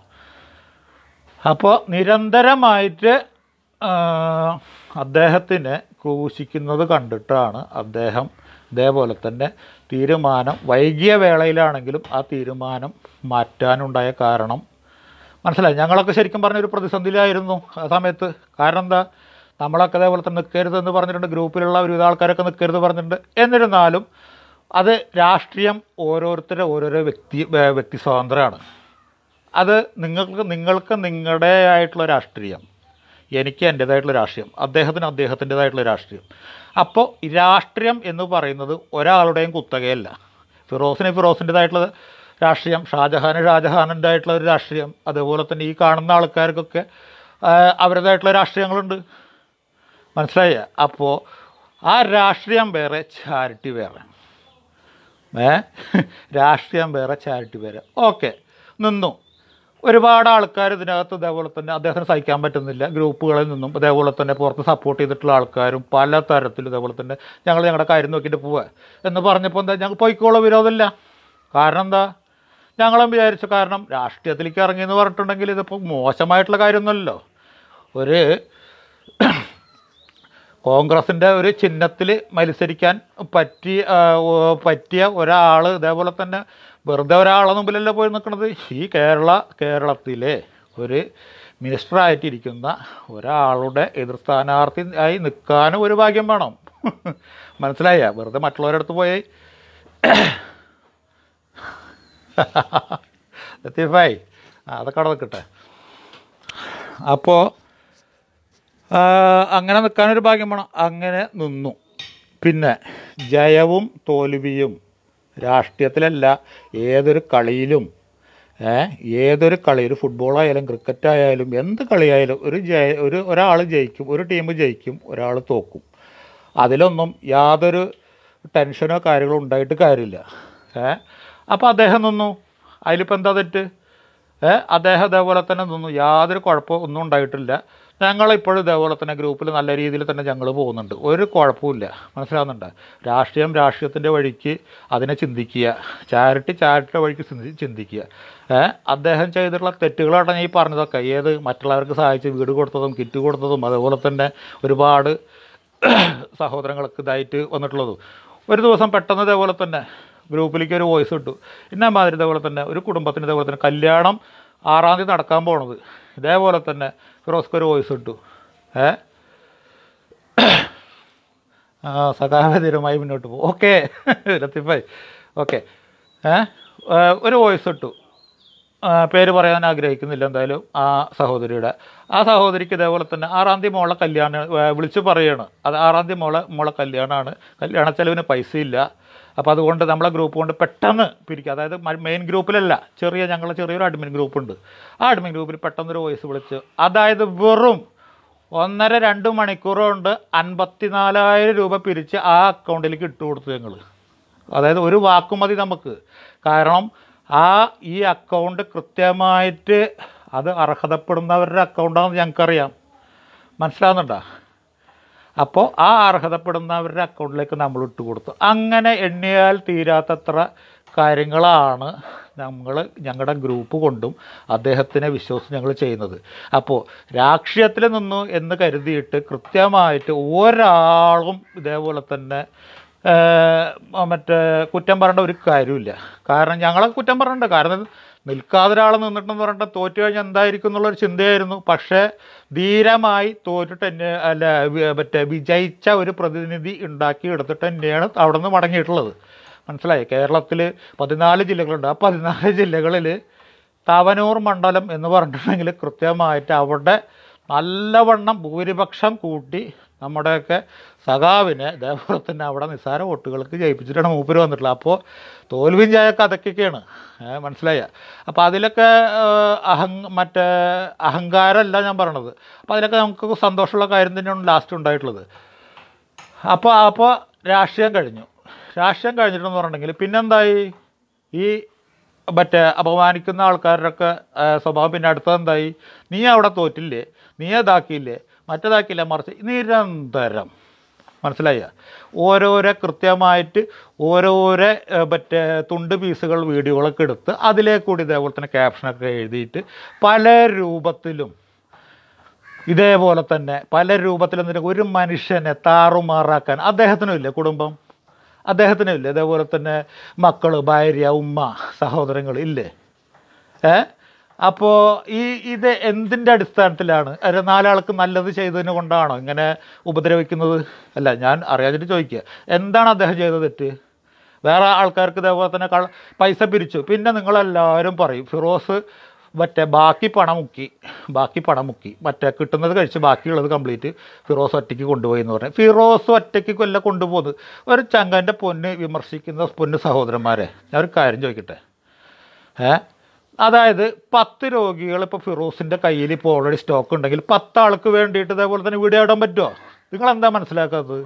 അപ്പോൾ നിരന്തരമായിട്ട് ആ, അദ്ദേഹത്തിനെ ക്രൂശിക്കുന്നത് കണ്ടിട്ടാണ് അദ്ദേഹം ഇതേപോലെ തന്നെ തീരുമാനം വൈകിയ വേളയിലാണെങ്കിലും ആ തീരുമാനം മാറ്റാനുണ്ടായ കാരണം മനസ്സിലായി ഞങ്ങളൊക്കെ ശരിക്കും പറഞ്ഞ ഒരു പ്രതിസന്ധിയിലായിരുന്നു ആ സമയത്ത് കാരണം എന്താ നമ്മളൊക്കെ അതേപോലെ തന്നെ നിൽക്കരുതെന്ന് പറഞ്ഞിട്ടുണ്ട് ഗ്രൂപ്പിലുള്ള ഒരുവിധ ആൾക്കാരൊക്കെ നിൽക്കരുത് പറഞ്ഞിട്ടുണ്ട് എന്നിരുന്നാലും അത് രാഷ്ട്രീയം ഓരോരുത്തരുടെ ഓരോരോ വ്യക്തി വേ- വ്യക്തി സ്വാതന്ത്ര്യമാണ് അത് നിങ്ങൾക്ക് നിങ്ങൾക്ക് നിങ്ങളുടേതായിട്ടുള്ള രാഷ്ട്രീയം എനിക്ക് എൻ്റേതായിട്ടുള്ള രാഷ്ട്രീയം അദ്ദേഹത്തിന് അദ്ദേഹത്തിൻ്റെതായിട്ടുള്ള രാഷ്ട്രീയം അപ്പോൾ ഈ രാഷ്ട്രീയം എന്ന് പറയുന്നത് ഒരാളുടെയും കുത്തകയല്ല ഫിറോസിന് ഫിറോസിൻ്റെതായിട്ടുള്ള രാഷ്ട്രീയം ഷാജഹാന് ഷാജഹാനിൻ്റെ ആയിട്ടുള്ള ഒരു രാഷ്ട്രീയം അതുപോലെ തന്നെ ഈ കാണുന്ന ആൾക്കാർക്കൊക്കെ ആ, അവരുടേതായിട്ടുള്ള രാഷ്ട്രീയങ്ങളുണ്ട് മനസ്സിലായ അപ്പോൾ ആ രാഷ്ട്രീയം വേറെ ചാരിറ്റി വേറെ ഏ രാഷ്ട്രീയം വേറെ ചാരിറ്റി വേറെ ഓക്കെ നിന്നു ഒരുപാട് ആൾക്കാർ ഇതിനകത്ത് ഇതേപോലെ തന്നെ അദ്ദേഹത്തിന് സഹിക്കാൻ പറ്റുന്നില്ല ഗ്രൂപ്പുകളിൽ നിന്നും ഇതേപോലെ തന്നെ പുറത്ത് സപ്പോർട്ട് ചെയ്തിട്ടുള്ള ആൾക്കാരും പല തരത്തിലും ഇതേപോലെ തന്നെ ഞങ്ങൾ ഞങ്ങളുടെ കാര്യം നോക്കിയിട്ട് പോവുക എന്ന് പറഞ്ഞപ്പോൾ എന്താ ഞങ്ങൾ പോയിക്കോളൂ വിരോധമില്ല കാരണം എന്താ ഞങ്ങളും വിചാരിച്ചു കാരണം രാഷ്ട്രീയത്തിലേക്ക് ഇറങ്ങി എന്ന് പറഞ്ഞിട്ടുണ്ടെങ്കിൽ ഇതിപ്പോൾ മോശമായിട്ടുള്ള കാര്യമൊന്നുമല്ലല്ലോ ഒരു കോൺഗ്രസിൻ്റെ ഒരു ചിഹ്നത്തിൽ മത്സരിക്കാൻ പറ്റിയ ആ, ഓ- പറ്റിയ ഒരാൾ ഇതേപോലെ തന്നെ വെറുതെ ഒരാളെ മുമ്പിലല്ല പോയി നിൽക്കുന്നത് ഈ കേരള കേരളത്തിലെ ഒരു മിനിസ്റ്ററായിട്ടിരിക്കുന്ന ഒരാളുടെ എതിർ സ്ഥാനാർത്ഥി ആയി നിൽക്കാനും ഒരു ഭാഗ്യം വേണം മനസ്സിലായ വെറുതെ മറ്റുള്ളവരുടെ അടുത്ത് പോയി ലത്തീഫായി ആ, അതൊക്കെ അവിടെ നിൽക്കട്ടെ അപ്പോൾ ആ, അങ്ങനെ നിൽക്കാനൊരു ഭാഗ്യം വേണം അങ്ങനെ നിന്നു പിന്നെ ജയവും തോൽവിയും രാഷ്ട്രീയത്തിലല്ല ഏതൊരു കളിയിലും ഏ, ഏതൊരു കളി ഒരു ഫുട്ബോളായാലും ക്രിക്കറ്റ് ആയാലും എന്ത് കളിയായാലും ഒരു ജയ ഒരു ഒരാൾ ജയിക്കും ഒരു ടീം ജയിക്കും ഒരാൾ തോക്കും അതിലൊന്നും യാതൊരു ടെൻഷനോ കാര്യങ്ങളോ ഉണ്ടായിട്ട് കാര്യമില്ല ഏ അപ്പോൾ അദ്ദേഹം നിന്നു അതിലിപ്പോൾ എന്താ തെറ്റ് ഏ അദ്ദേഹം ഇതേപോലെ തന്നെ നിന്നു യാതൊരു കുഴപ്പവും ഒന്നും ഉണ്ടായിട്ടില്ല ഞങ്ങളിപ്പോഴും ഇതേപോലെ തന്നെ ഗ്രൂപ്പിൽ നല്ല രീതിയിൽ തന്നെ ഞങ്ങൾ പോകുന്നുണ്ട് ഒരു കുഴപ്പമില്ല മനസ്സിലാവുന്നുണ്ട് രാഷ്ട്രീയം രാഷ്ട്രീയത്തിൻ്റെ വഴിക്ക് അതിനെ ചിന്തിക്കുക ചാരിറ്റി ചാരിറ്റിയുടെ വഴിക്ക് ചിന്തി ചിന്തിക്കുക ഏ അദ്ദേഹം ചെയ്തിട്ടുള്ള തെറ്റുകളാണ് ഞാൻ ഈ പറഞ്ഞതൊക്കെ ഏത് മറ്റുള്ളവർക്ക് സഹായിച്ച് വീട് കൊടുത്തതും കിറ്റ് കൊടുത്തതും അതുപോലെ തന്നെ ഒരുപാട് സഹോദരങ്ങൾക്ക് ഇതായിട്ട് വന്നിട്ടുള്ളതും ഒരു ദിവസം പെട്ടെന്ന് ഇതേപോലെ തന്നെ ഗ്രൂപ്പിലേക്ക് ഒരു വോയിസ് ഇട്ടു ഇന്ന മാതിരി ഇതേപോലെ തന്നെ ഒരു കുടുംബത്തിന് ഇതേപോലെ തന്നെ കല്യാണം ആറാം തീയതി നടക്കാൻ പോണത് ഇതേപോലെ തന്നെ ഫിറോസ്ക്ക് ഒരു വോയിസ് ഇട്ടു ഏ ആ സഖാവേതരമായി മുന്നോട്ട് പോകും ഓക്കെ ലത്തിഫായി ഓക്കെ ഏ ഏ, ഒരു വോയിസ് ഇട്ടു ആ, പേര് പറയാൻ ആഗ്രഹിക്കുന്നില്ല എന്തായാലും ആ സഹോദരിയുടെ ആ സഹോദരിക്ക് ഇതേപോലെ തന്നെ ആറാം തീയതി മോളെ കല്യാണം ഏ, വിളിച്ച് പറയാണ് അത് ആറാം തീയതി മോളെ മോളെ കല്യാണമാണ് കല്യാണ ചെലവിന് പൈസ ഇല്ല അപ്പോൾ അതുകൊണ്ട് നമ്മളെ ഗ്രൂപ്പ് കൊണ്ട് പെട്ടെന്ന് പിരിക്കുക അതായത് മെയിൻ ഗ്രൂപ്പിലല്ല ചെറിയ ഞങ്ങൾ ചെറിയൊരു അഡ്മിൻ ഗ്രൂപ്പ് ഉണ്ട് ആ അഡ്മിൻ ഗ്രൂപ്പിൽ പെട്ടെന്നൊരു വോയിസ് വിളിച്ച് അതായത് വെറും ഒന്നര രണ്ട് മണിക്കൂർ കൊണ്ട് അൻപത്തിനാലായിരം രൂപ പിരിച്ച് ആ അക്കൗണ്ടിലേക്ക് ഇട്ട് കൊടുത്തു ഞങ്ങൾ അതായത് ഒരു വാക്കും മതി നമുക്ക് കാരണം ആ ഈ അക്കൗണ്ട് കൃത്യമായിട്ട് അത് അർഹതപ്പെടുന്നവരുടെ അക്കൗണ്ടാണെന്ന് ഞങ്ങൾക്കറിയാം മനസ്സിലാവുന്നുണ്ടോ അപ്പോൾ ആ അർഹതപ്പെടുന്നവരുടെ അക്കൗണ്ടിലേക്ക് നമ്മൾ ഇട്ട് കൊടുത്തു അങ്ങനെ എണ്ണിയാൽ തീരാത്തത്ര കാര്യങ്ങളാണ് നമ്മൾ ഞങ്ങളുടെ ഗ്രൂപ്പ് കൊണ്ടും അദ്ദേഹത്തിനെ വിശ്വസിച്ച് ഞങ്ങൾ ചെയ്യുന്നത് അപ്പോൾ രാഷ്ട്രീയത്തിൽ നിന്നു എന്ന് കരുതിയിട്ട് കൃത്യമായിട്ട് ഒരാളും ഇതേപോലെ തന്നെ ഏഹ്, മറ്റേ കുറ്റം പറയേണ്ട ഒരു കാര്യമില്ല കാരണം ഞങ്ങളെ കുറ്റം പറയണ്ട കാരണം നിൽക്കാതെ ഒരാൾ നിന്നിട്ടെന്ന് പറഞ്ഞിട്ട് തോറ്റു കഴിഞ്ഞാൽ എന്തായിരിക്കും എന്നുള്ളൊരു ചിന്തയായിരുന്നു പക്ഷേ ധീരമായി തോറ്റിട്ട് തന്നെ അല്ല വി- മറ്റേ വിജയിച്ച ഒരു പ്രതിനിധി ഉണ്ടാക്കി എടുത്തിട്ട് തന്നെയാണ് അവിടെ നിന്ന് മടങ്ങിയിട്ടുള്ളത് മനസ്സിലായി കേരളത്തിൽ പതിനാല് ജില്ലകളുണ്ട് ആ പതിനാല് ജില്ലകളിൽ തവനൂർ മണ്ഡലം എന്ന് പറഞ്ഞിട്ടുണ്ടെങ്കിൽ കൃത്യമായിട്ട് അവിടെ നല്ലവണ്ണം ഭൂരിപക്ഷം കൂട്ടി നമ്മുടെയൊക്കെ സഖാവിനെ ഇതേപോലെ തന്നെ അവിടെ നിസ്സാര വോട്ടുകൾക്ക് ജയിപ്പിച്ചിട്ടാണ് മൂപ്പര് വന്നിട്ടുള്ളത് അപ്പോൾ തോൽവിയും ജയൊക്കെ അതൊക്കെയൊക്കെയാണ് ഏ, മനസ്സിലായ അപ്പോൾ അതിലൊക്കെ ഏഹ്, അഹങ് മറ്റേ അഹങ്കാരമല്ല ഞാൻ പറയണത് അപ്പോൾ അതിലൊക്കെ നമുക്ക് സന്തോഷമുള്ള കാര്യം തന്നെയാണ് ലാസ്റ്റ് ഉണ്ടായിട്ടുള്ളത് അപ്പോൾ അപ്പോൾ രാഷ്ട്രീയം കഴിഞ്ഞു രാഷ്ട്രീയം കഴിഞ്ഞിട്ടെന്ന് പറഞ്ഞിട്ടുണ്ടെങ്കിൽ പിന്നെന്തായി ഈ മറ്റേ അപമാനിക്കുന്ന ആൾക്കാരുടെയൊക്കെ ആ, സ്വഭാവം പിന്നെ അടുത്തതെന്തായി നീ അവിടെ തോറ്റില്ലേ നീ അതാക്കിയില്ലേ മറ്റേതാക്കിയില്ല മറിച്ച് നിരന്തരം മനസ്സിലായ ഓരോരോ കൃത്യമായിട്ട് ഓരോരോ ഏ, മറ്റേ തുണ്ട് പീസുകൾ വീഡിയോകളൊക്കെ എടുത്ത് അതിലേക്ക് കൂടി ഇതേപോലെ തന്നെ ക്യാപ്ഷനൊക്കെ എഴുതിയിട്ട് പല രൂപത്തിലും ഇതേപോലെ തന്നെ പല രൂപത്തിൽ എന്തിനാ ഒരു മനുഷ്യനെ താറുമാറാക്കാൻ അദ്ദേഹത്തിനും ഇല്ലേ കുടുംബം അദ്ദേഹത്തിനും ഇല്ലേ ഇതേപോലെ തന്നെ മക്കൾ ഭാര്യ ഉമ്മ സഹോദരങ്ങൾ ഇല്ലേ ഏ അപ്പോൾ ഈ ഇത് എന്തിൻ്റെ അടിസ്ഥാനത്തിലാണ് ഒരു നാലാൾക്ക് നല്ലത് ചെയ്തതിന് കൊണ്ടാണോ ഇങ്ങനെ ഉപദ്രവിക്കുന്നത് അല്ല ഞാൻ അറിയാതിട്ട് ചോദിക്കുക എന്താണ് അദ്ദേഹം ചെയ്തത് തെറ്റ് വേറെ ആൾക്കാർക്ക് ഇതേപോലെ തന്നെ കള പൈസ പിരിച്ചു പിന്നെ നിങ്ങളെല്ലാവരും പറയും ഫിറോസ് മറ്റേ ബാക്കി പണം മുക്കി ബാക്കി പണം മുക്കി മറ്റേ കിട്ടുന്നത് കഴിച്ച് ബാക്കിയുള്ളത് കംപ്ലീറ്റ് ഫിറോസ് ഒറ്റയ്ക്ക് കൊണ്ടുപോയി എന്ന് പറഞ്ഞു ഫിറോസ് ഒറ്റയ്ക്ക് കൊല്ല കൊണ്ടുപോകുന്നത് ഒരു ചങ്കൻ്റെ പൊന്ന് വിമർശിക്കുന്ന പൊന്ന് സഹോദരന്മാരെ ഞാൻ ഒരു കാര്യം ചോദിക്കട്ടെ ഏ അതായത് പത്ത് രോഗികൾ ഇപ്പോൾ ഫിറോസിൻ്റെ കയ്യിൽ ഇപ്പോൾ ഓൾറെഡി സ്റ്റോക്ക് ഉണ്ടെങ്കിൽ പത്താൾക്ക് വേണ്ടിയിട്ട് ഇതേപോലെ തന്നെ വീഡിയോ ഇടാൻ പറ്റുമോ നിങ്ങളെന്താ മനസ്സിലാക്കാത്തത്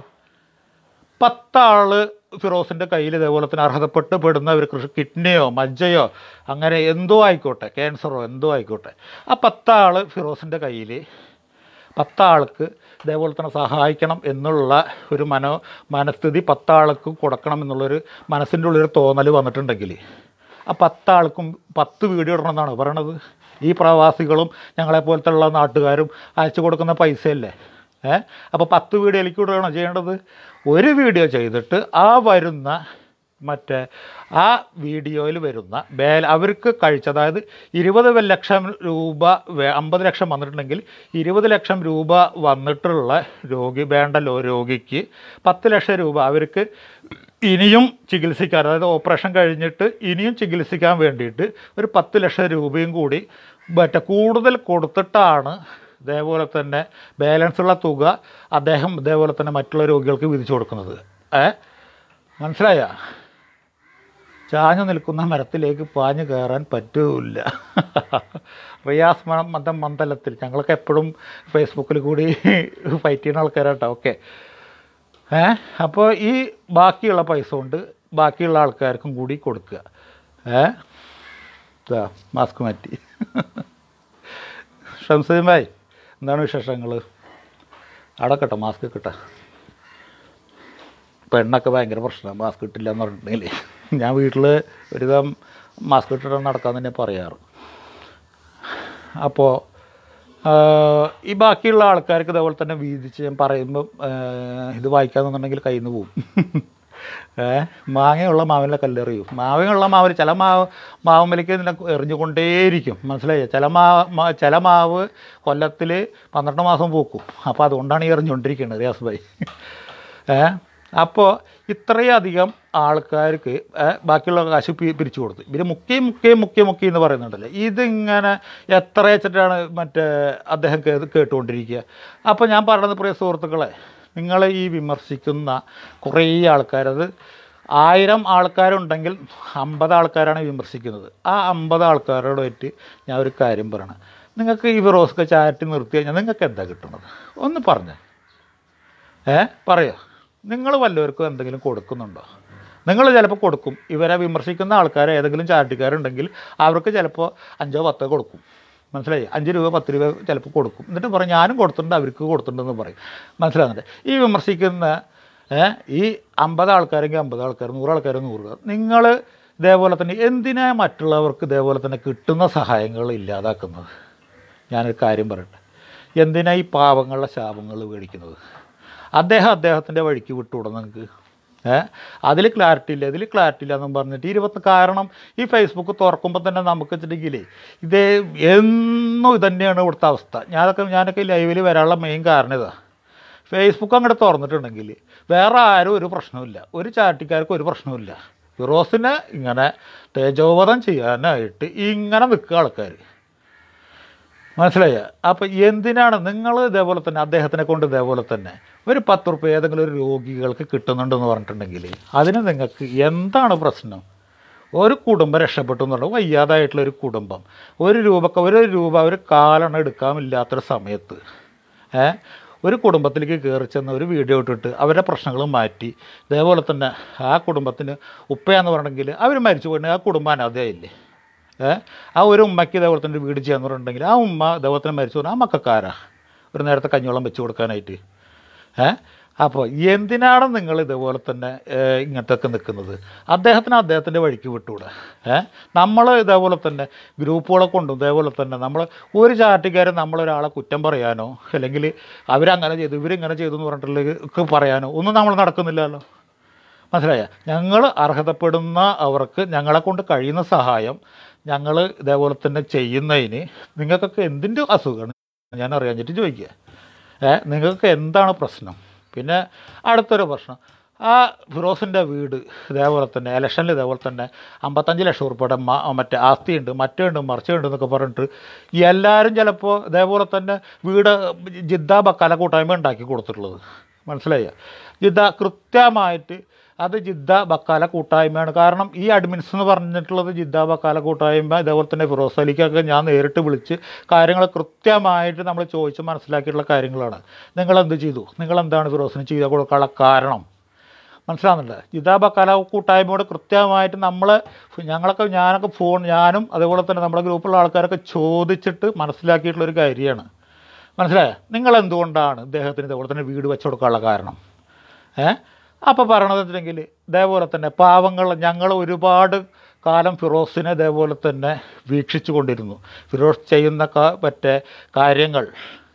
പത്താള് ഫിറോസിൻ്റെ കയ്യിൽ ഇതേപോലെ തന്നെ അർഹതപ്പെട്ട് പെടുന്ന ഒരു കൃഷി കിഡ്നിയോ മജ്ജയോ അങ്ങനെ എന്തോ ആയിക്കോട്ടെ ക്യാൻസറോ എന്തോ ആയിക്കോട്ടെ ആ പത്താള് ഫിറോസിൻ്റെ കയ്യിൽ പത്താൾക്ക് ഇതേപോലെ തന്നെ സഹായിക്കണം എന്നുള്ള ഒരു മനോ മനസ്ഥിതി പത്താൾക്ക് കൊടുക്കണം എന്നുള്ളൊരു മനസ്സിൻ്റെ ഉള്ളിൽ തോന്നൽ വന്നിട്ടുണ്ടെങ്കിൽ ആ പത്താൾക്കും പത്ത് വീഡിയോ ഇടണം എന്നാണ് പറയണത് ഈ പ്രവാസികളും ഞങ്ങളെപ്പോലത്തെ ഉള്ള നാട്ടുകാരും അയച്ചു കൊടുക്കുന്ന പൈസയല്ലേ ഏ അപ്പോൾ പത്ത് വീഡിയോയിലേക്ക് ഇടുകയാണോ ചെയ്യേണ്ടത് ഒരു വീഡിയോ ചെയ്തിട്ട് ആ വരുന്ന മറ്റേ ആ വീഡിയോയിൽ വരുന്ന ബേല അവർക്ക് കഴിച്ച അതായത് ഇരുപത് ലക്ഷം രൂപ വേ- അമ്പത് ലക്ഷം വന്നിട്ടുണ്ടെങ്കിൽ ഇരുപത് ലക്ഷം രൂപ വന്നിട്ടുള്ള രോഗി വേണ്ട ലോ രോഗിക്ക് പത്ത് ലക്ഷം രൂപ അവർക്ക് ഇനിയും ചികിത്സിക്കാൻ അതായത് ഓപ്പറേഷൻ കഴിഞ്ഞിട്ട് ഇനിയും ചികിത്സിക്കാൻ വേണ്ടിയിട്ട് ഒരു പത്ത് ലക്ഷം രൂപയും കൂടി മറ്റേ കൂടുതൽ കൊടുത്തിട്ടാണ് ഇതേപോലെ തന്നെ ബാലൻസ് ഉള്ള തുക അദ്ദേഹം ഇതേപോലെ തന്നെ മറ്റുള്ള രോഗികൾക്ക് വിധിച്ചു കൊടുക്കുന്നത് ഏ മനസ്സിലായ ചാഞ്ഞു നിൽക്കുന്ന മരത്തിലേക്ക് പാഞ്ഞു കയറാൻ പറ്റൂല റിയാസ് മ- മതം മണ്ഡലത്തിൽ ഞങ്ങളൊക്കെ എപ്പോഴും ഫേസ്ബുക്കിൽ കൂടി ഫൈറ്റ് ചെയ്യുന്ന ആൾക്കാരാട്ടോ ഓക്കെ ഏ അപ്പോൾ ഈ ബാക്കിയുള്ള പൈസ കൊണ്ട് ബാക്കിയുള്ള ആൾക്കാർക്കും കൂടി കൊടുക്കുക ഏ ഇതാ മാസ്ക് മാറ്റി ഷംസുദ്ദീൻ ഭായ് എന്താണ് വിശേഷങ്ങൾ അവിടെ കേട്ടോ മാസ്ക് കിട്ടാ പെണ്ണൊക്കെ ഭയങ്കര പ്രശ്നമാണ് മാസ്ക് ഇട്ടില്ല എന്ന് പറഞ്ഞിട്ടുണ്ടെങ്കിൽ ഞാൻ വീട്ടിൽ ഒരുവിധം മാസ്ക് ഇട്ടിട്ട് നടക്കാൻ തന്നെ പറയാറ് അപ്പോൾ ഈ ബാക്കിയുള്ള ആൾക്കാർക്ക് ഇതേപോലെ തന്നെ വീതിച്ച് ഞാൻ പറയുമ്പം ആഹ് ഇത് വായിക്കാന്നുണ്ടെങ്കിൽ കയ്യിൽ നിന്ന് പോവും ഏ മാങ്ങയുള്ള മാവിലെ കല്ലെറിയും മാങ്ങയുള്ള മാവിൽ ചില മാവ് മാവുമ്മലേക്ക് ഇതിനെ എറിഞ്ഞുകൊണ്ടേയിരിക്കും മനസ്സിലായോ ചില മാവ് മാ- ചില മാവ് കൊല്ലത്തിൽ പന്ത്രണ്ട് മാസം പൂക്കും അപ്പോൾ അതുകൊണ്ടാണ് ഈ എറിഞ്ഞുകൊണ്ടിരിക്കുന്നത് റിയാസ് ഭായി ഏ അപ്പോൾ ഇത്രയധികം ആൾക്കാർക്ക് ഏ, ബാക്കിയുള്ള കാശ് പി- പിരിച്ചു കൊടുത്തു ഇവർ മുക്കി മുക്കി മുക്കി മുക്കി എന്ന് പറയുന്നുണ്ടല്ലോ ഇതിങ്ങനെ എത്ര വെച്ചിട്ടാണ് മറ്റേ അദ്ദേഹം കേ- കേട്ടുകൊണ്ടിരിക്കുക അപ്പോൾ ഞാൻ പറയുന്നത് പ്രിയ സുഹൃത്തുക്കളെ നിങ്ങൾ ഈ വിമർശിക്കുന്ന കുറേ ആൾക്കാരത് ആയിരം ആൾക്കാരുണ്ടെങ്കിൽ അമ്പത് ആൾക്കാരാണ് വിമർശിക്കുന്നത് ആ അമ്പത് ആൾക്കാരോടായിട്ട് ഞാൻ ഒരു കാര്യം പറയണം നിങ്ങൾക്ക് ഈ ഫിറോസ്ക്ക് ചാറ്റ് നിർത്തി കഴിഞ്ഞാൽ നിങ്ങൾക്ക് എന്താ കിട്ടുന്നത് ഒന്ന് പറഞ്ഞേ ഏ പറയോ നിങ്ങൾ വല്ലവർക്കും എന്തെങ്കിലും കൊടുക്കുന്നുണ്ടോ നിങ്ങൾ ചിലപ്പോൾ കൊടുക്കും ഇവരെ വിമർശിക്കുന്ന ആൾക്കാർ ഏതെങ്കിലും ചാരിറ്റിക്കാരുണ്ടെങ്കിൽ അവർക്ക് ചിലപ്പോൾ അഞ്ചോ പത്തോ കൊടുക്കും മനസ്സിലായി അഞ്ച് രൂപ പത്ത് രൂപ ചിലപ്പോൾ കൊടുക്കും എന്നിട്ട് പറയും ഞാനും കൊടുത്തിട്ടുണ്ട് അവർക്ക് കൊടുത്തിട്ടുണ്ടെന്ന് പറയും മനസ്സിലാകുന്നുണ്ട് ഈ വിമർശിക്കുന്ന ഏ, ഈ അമ്പത് ആൾക്കാരെങ്കിൽ അമ്പത് ആൾക്കാർ നൂറ് ആൾക്കാർ നൂറ് പേർ നിങ്ങൾ ഇതേപോലെ തന്നെ എന്തിനാ മറ്റുള്ളവർക്ക് ഇതേപോലെ തന്നെ കിട്ടുന്ന സഹായങ്ങൾ ഇല്ലാതാക്കുന്നത് ഞാനൊരു കാര്യം പറയട്ടെ എന്തിനാ ഈ പാവങ്ങളുടെ ശാപങ്ങൾ മേടിക്കുന്നത് അദ്ദേഹം അദ്ദേഹത്തിൻ്റെ വഴിക്ക് വിട്ടുവിടും നിങ്ങൾക്ക് ഏ അതിൽ ക്ലാരിറ്റി ഇല്ല ഇതിൽ ക്ലാരിറ്റി ഇല്ല എന്നും പറഞ്ഞിട്ട് ഇരുപത്തി കാരണം ഈ ഫേസ്ബുക്ക് തുറക്കുമ്പോൾ തന്നെ നമുക്ക് വെച്ചിട്ടുണ്ടെങ്കിലേ ഇതേ എന്നും ഇതന്നെയാണ് ഇവിടുത്തെ അവസ്ഥ ഞാനൊക്കെ ഞാനൊക്കെ ലൈവിൽ വരാനുള്ള മെയിൻ കാരണം ഇതാ ഫേസ്ബുക്ക് അങ്ങോട്ട് തുറന്നിട്ടുണ്ടെങ്കിൽ വേറെ ആരും ഒരു പ്രശ്നമില്ല ഒരു ചാറ്റിക്കാർക്കും ഒരു പ്രശ്നമില്ല ഫിറോസിനെ ഇങ്ങനെ തേജോവധം ചെയ്യാനായിട്ട് ഇങ്ങനെ നിൽക്കുക ആൾക്കാർ മനസ്സിലായ അപ്പോൾ എന്തിനാണ് നിങ്ങൾ ഇതേപോലെ തന്നെ അദ്ദേഹത്തിനെ കൊണ്ട് ഇതേപോലെ തന്നെ ഒരു പത്ത് റുപ്യ ഏതെങ്കിലും ഒരു രോഗികൾക്ക് കിട്ടുന്നുണ്ടെന്ന് പറഞ്ഞിട്ടുണ്ടെങ്കിൽ അതിന് നിങ്ങൾക്ക് എന്താണ് പ്രശ്നം ഒരു കുടുംബം രക്ഷപ്പെട്ടു എന്ന് പറഞ്ഞാൽ വയ്യാതായിട്ടുള്ള ഒരു കുടുംബം ഒരു രൂപക്ക് ഒരു രൂപ ഒരു കാലെണ്ണം എടുക്കാമില്ലാത്തൊരു സമയത്ത് ഏ ഒരു കുടുംബത്തിലേക്ക് കയറി ചെന്ന് ഒരു വീഡിയോ ഇട്ടിട്ട് അവരുടെ പ്രശ്നങ്ങൾ മാറ്റി ഇതേപോലെ തന്നെ ആ കുടുംബത്തിന് ഉപ്പയാന്ന് പറഞ്ഞെങ്കിൽ അവർ മരിച്ചു പോയിട്ടുണ്ടെങ്കിൽ ആ കുടുംബം അനാഥയായില്ലേ ഏ ആ ഒരു ഉമ്മയ്ക്ക് ഇതേപോലെ തന്നെ ഒരു വീട് ചെയ്യാന്ന് പറഞ്ഞിട്ടുണ്ടെങ്കിൽ ആ ഉമ്മ ഇതേപോലെ തന്നെ മരിച്ചു പറഞ്ഞാൽ ആ മക്കാരാ ഒരു നേരത്തെ കഞ്ഞോളം വെച്ച് കൊടുക്കാനായിട്ട് ഏ അപ്പോൾ എന്തിനാണ് നിങ്ങൾ ഇതുപോലെ തന്നെ ഏ, ഇങ്ങനത്തൊക്കെ നിൽക്കുന്നത് അദ്ദേഹത്തിന് അദ്ദേഹത്തിൻ്റെ വഴിക്ക് വിട്ടുകൂടെ ഏ നമ്മൾ ഇതേപോലെ തന്നെ ഗ്രൂപ്പുകളെ കൊണ്ടും ഇതേപോലെ തന്നെ നമ്മൾ ഒരു ചാർട്ടിക്കാരൻ നമ്മളൊരാളെ കുറ്റം പറയാനോ അല്ലെങ്കിൽ അവരങ്ങനെ ചെയ്തു ഇവരിങ്ങനെ ചെയ്തു എന്ന് പറഞ്ഞിട്ടുള്ള ഒക്കെ പറയാനോ ഒന്നും നമ്മൾ നടക്കുന്നില്ലല്ലോ മനസ്സിലായ ഞങ്ങൾ അർഹതപ്പെടുന്ന അവർക്ക് ഞങ്ങളെ കൊണ്ട് കഴിയുന്ന സഹായം ഞങ്ങൾ ഇതേപോലെ തന്നെ ചെയ്യുന്നതിന് നിങ്ങൾക്കൊക്കെ എന്തിൻ്റെ അസുഖമാണ് ഞാൻ അറിയാഞ്ഞിട്ട് ചോദിക്കുക ഏ നിങ്ങൾക്ക് എന്താണ് പ്രശ്നം പിന്നെ അടുത്തൊരു പ്രശ്നം ആ ഫിറോസിൻ്റെ വീട് ഇതേപോലെ തന്നെ ഇലക്ഷനിൽ ഇതേപോലെ തന്നെ അമ്പത്തഞ്ച് ലക്ഷം ഉറുപ്പയുടെ മ മറ്റേ ആസ്തിയുണ്ട് മറ്റുണ്ട് മറിച്ചുണ്ട് എന്നൊക്കെ പറഞ്ഞിട്ട് എല്ലാവരും ചിലപ്പോൾ ഇതേപോലെ തന്നെ വീട് ജിദ്ദ ബക്കാല കൂട്ടായ്മ ഉണ്ടാക്കി കൊടുത്തിട്ടുള്ളത് മനസ്സിലായ ജിദ്ദ കൃത്യമായിട്ട് അത് ജിദ്ദ ബക്കാല കൂട്ടായ്മയാണ് കാരണം ഈ അഡ്മിൻസ് എന്ന് പറഞ്ഞിട്ടുള്ളത് ജിദ്ദ ബക്കാല കൂട്ടായ്മ ഇതേപോലെ തന്നെ ഫിറോസ് അലിക്കൊക്കെ ഞാൻ നേരിട്ട് വിളിച്ച് കാര്യങ്ങൾ കൃത്യമായിട്ട് നമ്മൾ ചോദിച്ച് മനസ്സിലാക്കിയിട്ടുള്ള കാര്യങ്ങളാണ് നിങ്ങൾ എന്ത് ചെയ്തു നിങ്ങൾ എന്താണ് ഫിറോസിന് ചെയ്ത് കൊടുക്കാനുള്ള കാരണം മനസ്സിലാകുന്നുണ്ട് ജിദ്ദ ബക്കാല കൂട്ടായ്മയോട് കൃത്യമായിട്ട് നമ്മൾ ഞങ്ങളൊക്കെ ഞാനൊക്കെ ഫോൺ ഞാനും അതേപോലെ തന്നെ നമ്മുടെ ഗ്രൂപ്പിലുള്ള ആൾക്കാരൊക്കെ ചോദിച്ചിട്ട് മനസ്സിലാക്കിയിട്ടുള്ളൊരു കാര്യമാണ് മനസ്സിലായോ നിങ്ങൾ എന്തുകൊണ്ടാണ് ഇദ്ദേഹത്തിന് ഇതേപോലെ തന്നെ വീട് വെച്ച് കൊടുക്കാനുള്ള കാരണം ഏ അപ്പോൾ പറയണത് വെച്ചിട്ടുണ്ടെങ്കിൽ ഇതേപോലെ തന്നെ പാവങ്ങൾ ഞങ്ങൾ ഒരുപാട് കാലം ഫിറോസിനെ ഇതേപോലെ തന്നെ വീക്ഷിച്ചു കൊണ്ടിരുന്നു ഫിറോസ് ചെയ്യുന്ന കാ- മറ്റേ കാര്യങ്ങൾ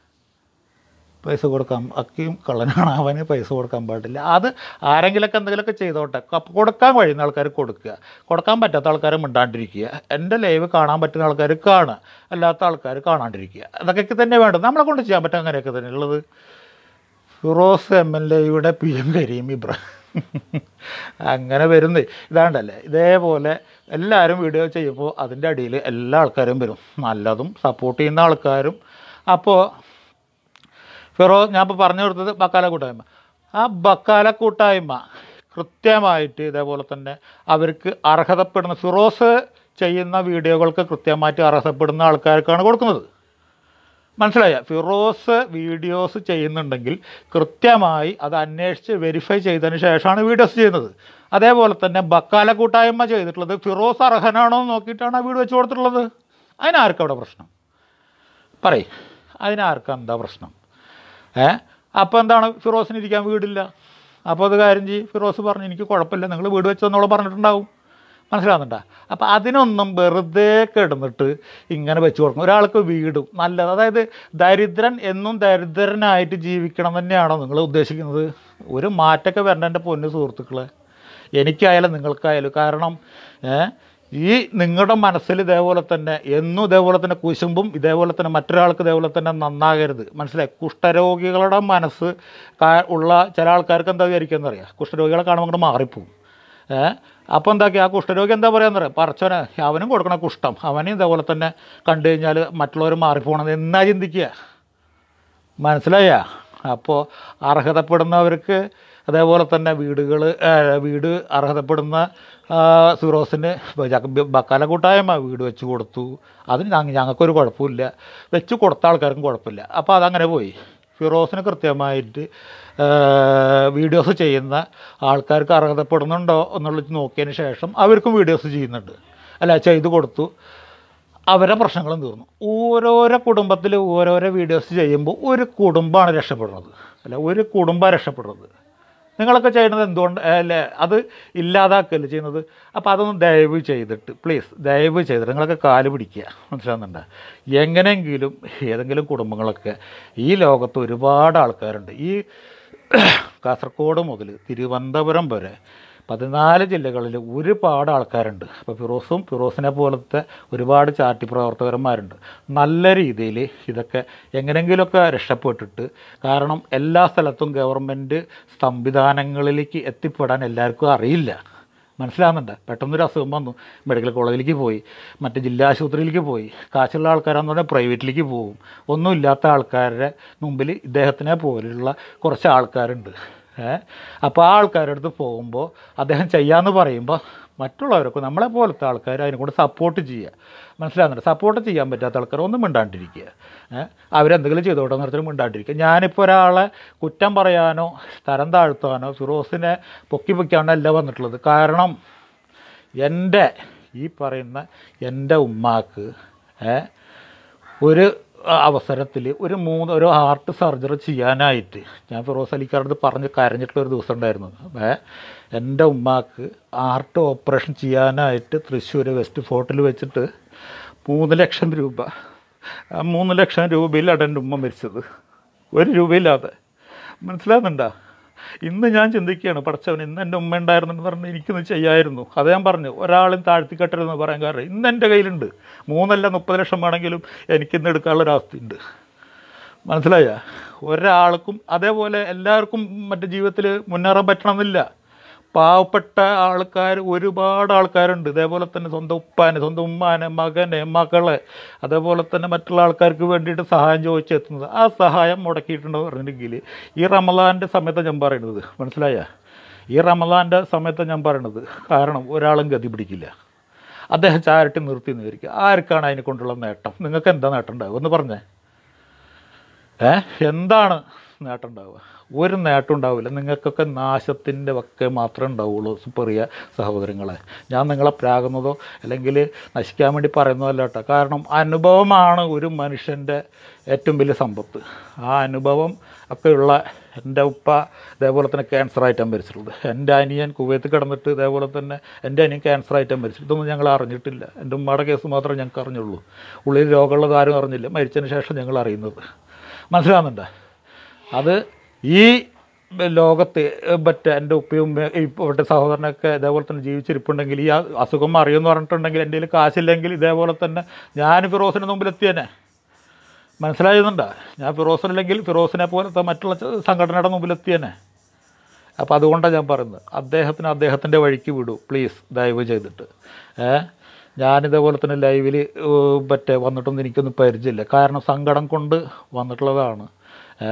പൈസ കൊടുക്കാൻ അക്കിയും കള്ളനാണ് അവന് പൈസ കൊടുക്കാൻ പാടില്ല അത് ആരെങ്കിലൊക്കെ എന്തെങ്കിലുമൊക്കെ ചെയ്തോട്ടെ കപ്പ് കൊടുക്കാൻ കഴിയുന്ന ആൾക്കാർ കൊടുക്കുക കൊടുക്കാൻ പറ്റാത്ത ആൾക്കാർ മിണ്ടാണ്ടിരിക്കുക എൻ്റെ ലൈവ് കാണാൻ പറ്റുന്ന ആൾക്കാർ കാണുക അല്ലാത്ത ആൾക്കാർ കാണാണ്ടിരിക്കുക അതൊക്കെ തന്നെ വേണ്ടത് നമ്മളെ കൊണ്ട് ചെയ്യാൻ പറ്റും അങ്ങനെയൊക്കെ തന്നെ ഉള്ളത് ഫിറോസ് എം എൽ എയുടെ പി എം കരീം ഇബ്രാഹിം അങ്ങനെ വരുന്നത് ഇതാണ്ടല്ലേ ഇതേപോലെ എല്ലാവരും വീഡിയോ ചെയ്യുമ്പോൾ അതിൻ്റെ അടിയിൽ എല്ലാ ആൾക്കാരും വരും നല്ലതും സപ്പോർട്ട് ചെയ്യുന്ന ആൾക്കാരും അപ്പോൾ ഫിറോ ഞാൻ ഇപ്പോൾ പറഞ്ഞു കൊടുത്തത് ബക്കാല കൂട്ടായ്മ ആ ബക്കാല കൂട്ടായ്മ കൃത്യമായിട്ട് ഇതേപോലെ തന്നെ അവർക്ക് അർഹതപ്പെടുന്ന ഫിറോസ് ചെയ്യുന്ന വീഡിയോകൾക്ക് കൃത്യമായിട്ട് അർഹതപ്പെടുന്ന ആൾക്കാർക്കാണ് കൊടുക്കുന്നത് മനസ്സിലായ ഫിറോസ് വീഡിയോസ് ചെയ്യുന്നുണ്ടെങ്കിൽ കൃത്യമായി അത് അന്വേഷിച്ച് വെരിഫൈ ചെയ്തതിന് ശേഷമാണ് വീഡിയോസ് ചെയ്യുന്നത് അതേപോലെ തന്നെ ബക്കാല കൂട്ടായ്മ ചെയ്തിട്ടുള്ളത് ഫിറോസ് അർഹനാണോ എന്ന് നോക്കിയിട്ടാണ് ആ വീട് വെച്ച് കൊടുത്തിട്ടുള്ളത് അതിനാർക്കും അവിടെ പ്രശ്നം പറയ് അതിനാർക്കും എന്താ പ്രശ്നം ഏ അപ്പോൾ എന്താണ് ഫിറോസിന് ഇരിക്കാൻ വീടില്ല അപ്പോൾ അത് കാര്യം ചെയ്യും ഫിറോസ് പറഞ്ഞു എനിക്ക് കുഴപ്പമില്ല നിങ്ങൾ വീട് വെച്ചെന്നോളം പറഞ്ഞിട്ടുണ്ടാവും മനസ്സിലാവുന്നുണ്ടോ അപ്പോൾ അതിനൊന്നും വെറുതെ കിടന്നിട്ട് ഇങ്ങനെ വെച്ച് കൊടുക്കും ഒരാൾക്ക് വീടും നല്ലത് അതായത് ദരിദ്രൻ എന്നും ദരിദ്രനായിട്ട് ജീവിക്കണം തന്നെയാണോ നിങ്ങൾ ഉദ്ദേശിക്കുന്നത് ഒരു മാറ്റമൊക്കെ വരേണ്ട എൻ്റെ പൊന്നു സുഹൃത്തുക്കളെ എനിക്കായാലും നിങ്ങൾക്കായാലും കാരണം ഏ, ഈ നിങ്ങളുടെ മനസ്സിൽ ഇതേപോലെ തന്നെ എന്നും ഇതേപോലെ തന്നെ കുശുമ്പും ഇതേപോലെ തന്നെ മറ്റൊരാൾക്ക് ഇതേപോലെ തന്നെ നന്നാകരുത് മനസ്സിലായി കുഷ്ഠരോഗികളുടെ മനസ്സ് കാ- ഉള്ള ചില ആൾക്കാർക്ക് എന്താ വിചാരിക്കുക അറിയാം കുഷ്ഠരോഗികളെ കാണുമ്പോൾ അങ്ങോട്ട് മാറിപ്പോവും ഏഹ് അപ്പോൾ എന്താക്കി ആ കുഷ്ഠരോഗി എന്താ പറയാന്നറിയാം പറച്ചോനെ അവനും കൊടുക്കണ കുഷ്ഠം അവനും ഇതേപോലെ തന്നെ കണ്ടു കഴിഞ്ഞാൽ മറ്റുള്ളവർ മാറിപ്പോകണമെന്ന് എന്നാ ചിന്തിക്കുക മനസ്സിലായ അപ്പോൾ അർഹതപ്പെടുന്നവർക്ക് അതേപോലെ തന്നെ വീടുകൾ വീട് അർഹതപ്പെടുന്ന ആ, സിറോസിന് ബക്കാല കൂട്ടായ്മ വീട് വെച്ച് കൊടുത്തു അതിന് ഞങ്ങ ഞങ്ങൾക്കൊരു കുഴപ്പമില്ല വെച്ച് കൊടുത്ത ആൾക്കാർക്കും കുഴപ്പമില്ല അപ്പോൾ അതങ്ങനെ പോയി ഫിറോസിന് കൃത്യമായിട്ട് വീഡിയോസ് ചെയ്യുന്ന ആൾക്കാർക്ക് അർഹതപ്പെടുന്നുണ്ടോ എന്നുള്ളത് നോക്കിയതിന് ശേഷം അവർക്കും വീഡിയോസ് ചെയ്യുന്നുണ്ട് അല്ല ചെയ്തു കൊടുത്തു അവരെ പ്രശ്നങ്ങളും തീർന്നു ഓരോരോ കുടുംബത്തിൽ ഓരോരോ വീഡിയോസ് ചെയ്യുമ്പോൾ ഒരു കുടുംബമാണ് രക്ഷപ്പെടുന്നത് അല്ല ഒരു കുടുംബം രക്ഷപ്പെടുന്നത് നിങ്ങളൊക്കെ ചെയ്യുന്നത് എന്തുകൊണ്ട് അല്ലേ അത് ഇല്ലാതാക്കല്ലേ ചെയ്യുന്നത് അപ്പോൾ അതൊന്ന് ദയവ് ചെയ്തിട്ട് പ്ലീസ് ദയവ് ചെയ്തിട്ട് നിങ്ങളൊക്കെ കാല് പിടിക്കുക മനസ്സിലാകുന്നുണ്ട് എങ്ങനെയെങ്കിലും ഏതെങ്കിലും കുടുംബങ്ങളൊക്കെ ഈ ലോകത്ത് ഒരുപാട് ആൾക്കാരുണ്ട് ഈ കാസർഗോഡ് മുതൽ തിരുവനന്തപുരം വരെ പതിനാല് ജില്ലകളിൽ ഒരുപാട് ആൾക്കാരുണ്ട് അപ്പോൾ ഫിറോസും ഫിറോസിനെ പോലത്തെ ഒരുപാട് ചാറ്റി പ്രവർത്തകന്മാരുണ്ട് നല്ല രീതിയിൽ ഇതൊക്കെ എങ്ങനെയെങ്കിലുമൊക്കെ രക്ഷപ്പെട്ടിട്ട് കാരണം എല്ലാ സ്ഥലത്തും ഗവൺമെൻറ് സംവിധാനങ്ങളിലേക്ക് എത്തിപ്പെടാൻ എല്ലാവർക്കും അറിയില്ല മനസ്സിലാകുന്നുണ്ട് പെട്ടെന്നൊരു അസുഖം വന്നു മെഡിക്കൽ കോളേജിലേക്ക് പോയി മറ്റ് ജില്ലാ ആശുപത്രിയിലേക്ക് പോയി കാശുള്ള ആൾക്കാരാന്ന് പറഞ്ഞാൽ പ്രൈവറ്റിലേക്ക് പോകും ഒന്നുമില്ലാത്ത ആൾക്കാരുടെ മുമ്പിൽ ഇദ്ദേഹത്തിനെ പോലുള്ള കുറച്ച് ആൾക്കാരുണ്ട് ഏ അപ്പോൾ ആ ആൾക്കാരുടെ അടുത്ത് പോകുമ്പോൾ അദ്ദേഹം ചെയ്യാമെന്ന് പറയുമ്പോൾ മറ്റുള്ളവരൊക്കെ നമ്മളെ പോലത്തെ ആൾക്കാർ അതിനെ കൊണ്ട് സപ്പോർട്ട് ചെയ്യുക മനസ്സിലാകുന്നുണ്ട് സപ്പോർട്ട് ചെയ്യാൻ പറ്റാത്ത ആൾക്കാർ ഒന്നും മിണ്ടാണ്ടിരിക്കുക ഏഹ് അവരെന്തെങ്കിലും ചെയ്തോട്ടെ നിർത്തി മിണ്ടാണ്ടിരിക്കുക ഞാനിപ്പോൾ ഒരാളെ കുറ്റം പറയാനോ തരം താഴ്ത്താനോ ഫിറോസിനെ പൊക്കി പൊക്കിയാണോ അല്ല വന്നിട്ടുള്ളത് കാരണം എൻ്റെ ഈ പറയുന്ന എൻ്റെ ഉമ്മാക്ക് ഏ, ഒരു അവസരത്തിൽ ഒരു മൂന്ന് ഒരു ഹാർട്ട് സർജറി ചെയ്യാനായിട്ട് ഞാൻ ഫിറോസ് അലിക്കാരടുത്ത് പറഞ്ഞ് കരഞ്ഞിട്ടുള്ള ഒരു ദിവസം ഉണ്ടായിരുന്നു ഏ എൻ്റെ ഉമ്മാക്ക് ഹാർട്ട് ഓപ്പറേഷൻ ചെയ്യാനായിട്ട് തൃശ്ശൂർ വെസ്റ്റ് ഫോർട്ടിൽ വെച്ചിട്ട് മൂന്ന് ലക്ഷം രൂപ ആ മൂന്ന് ലക്ഷം രൂപയിലാണ് എൻ്റെ ഉമ്മ മരിച്ചത് ഒരു രൂപയില്ലാതെ മനസ്സിലാകുന്നുണ്ടോ ഇന്ന് ഞാൻ ചിന്തിക്കുകയാണ് പഠിച്ചവൻ ഇന്ന് എൻ്റെ ഉമ്മ ഉണ്ടായിരുന്നെന്ന് പറഞ്ഞ് എനിക്കൊന്ന് ചെയ്യായിരുന്നു അത് ഞാൻ പറഞ്ഞു ഒരാളും താഴ്ത്തിക്കെട്ടരുതെന്ന് പറയാൻ കാരണം ഇന്ന് എൻ്റെ കയ്യിലുണ്ട് മൂന്നല്ല മുപ്പത് ലക്ഷം വേണമെങ്കിലും എനിക്കിന്ന് എടുക്കാനുള്ള ഒരവസ്ഥയുണ്ട് മനസ്സിലായ ഒരാൾക്കും അതേപോലെ എല്ലാവർക്കും മറ്റു ജീവിതത്തിൽ മുന്നേറാൻ പറ്റണമെന്നില്ല പാവപ്പെട്ട ആൾക്കാർ ഒരുപാട് ആൾക്കാരുണ്ട് ഇതേപോലെ തന്നെ സ്വന്തം ഉപ്പാനെ സ്വന്തം ഉമ്മാനെ മകനെ മകളെ അതേപോലെ തന്നെ മറ്റുള്ള ആൾക്കാർക്ക് വേണ്ടിയിട്ട് സഹായം ചോദിച്ചെത്തുന്നത് ആ സഹായം മുടക്കിയിട്ടുണ്ടെന്ന് പറഞ്ഞിട്ടുണ്ടെങ്കിൽ ഈ റമദാൻ്റെ സമയത്ത് ഞാൻ പറയുന്നത് മനസ്സിലായ ഈ റമദാൻ്റെ സമയത്ത് ഞാൻ പറയണത് കാരണം ഒരാളും ഗതി പിടിക്കില്ല അദ്ദേഹം ചാരിറ്റി നിർത്തി നിന്നിരിക്കുക ആർക്കാണ് അതിനെ കൊണ്ടുള്ള നേട്ടം നിങ്ങൾക്ക് എന്താ നേട്ടം ഉണ്ടാവുക എന്ന് പറഞ്ഞേ ഏ എന്താണ് നേട്ടം ഉണ്ടാവുക ഒരു നേട്ടം ഉണ്ടാവില്ല നിങ്ങൾക്കൊക്കെ നാശത്തിൻ്റെ വക്കെ മാത്രമേ ഉണ്ടാവുള്ളൂ പ്രിയ സഹോദരങ്ങളെ ഞാൻ നിങ്ങളെ പ്രാകുന്നതോ അല്ലെങ്കിൽ നശിക്കാൻ വേണ്ടി പറയുന്നതല്ല കേട്ടോ കാരണം അനുഭവമാണ് ഒരു മനുഷ്യൻ്റെ ഏറ്റവും വലിയ സമ്പത്ത് ആ അനുഭവം ഒക്കെയുള്ള എൻ്റെ ഉപ്പ ഇതേപോലെ തന്നെ ക്യാൻസർ ആയിട്ടാണ് മരിച്ചിട്ടുള്ളത് എൻ്റെ അനിയൻ കുവൈത്ത് കിടന്നിട്ട് ഇതേപോലെ തന്നെ എൻ്റെ അനിയൻ ക്യാൻസർ ആയിട്ടാണ് മരിച്ചത് ഇതൊന്നും ഞങ്ങൾ അറിഞ്ഞിട്ടില്ല എൻ്റെ ഉമ്മയുടെ കേസ് മാത്രമേ ഞങ്ങൾക്ക് അറിഞ്ഞുള്ളൂ ഉള്ളിൽ രോഗമുള്ളത് ആരും അറിഞ്ഞില്ല മരിച്ചതിന് ശേഷം ഞങ്ങൾ അറിയുന്നത് മനസ്സിലാകുന്നുണ്ടോ അത് ഈ ലോകത്ത് മറ്റേ എൻ്റെ ഉപ്പയും ഉമ്മയും ഇവിടുത്തെ സഹോദരനൊക്കെ ഇതേപോലെ തന്നെ ജീവിച്ചിരിപ്പുണ്ടെങ്കിൽ ഈ അ- അസുഖം അറിയുമെന്ന് പറഞ്ഞിട്ടുണ്ടെങ്കിൽ എൻ്റെ കയ്യിൽ കാശില്ലെങ്കിൽ ഇതേപോലെ തന്നെ ഞാൻ ഫിറോസിന് മുമ്പിൽ എത്തിയേനെ മനസ്സിലായുന്നുണ്ടോ ഞാൻ ഫിറോസിനില്ലെങ്കിൽ ഫിറോസിനെ പോലത്തെ മറ്റുള്ള ച- സംഘടനയുടെ മുമ്പിൽ എത്തിയേനെ അപ്പോൾ അതുകൊണ്ടാണ് ഞാൻ പറയുന്നത് അദ്ദേഹത്തിന് അദ്ദേഹത്തിൻ്റെ വഴിക്ക് വിടൂ പ്ലീസ് ദയവ് ചെയ്തിട്ട് ഏ ഞാനിതേപോലെ തന്നെ ലൈവിൽ മറ്റേ വന്നിട്ടൊന്നും എനിക്കൊന്നും പരിചയമില്ല കാരണം സങ്കടം കൊണ്ട് വന്നിട്ടുള്ളതാണ് ഏ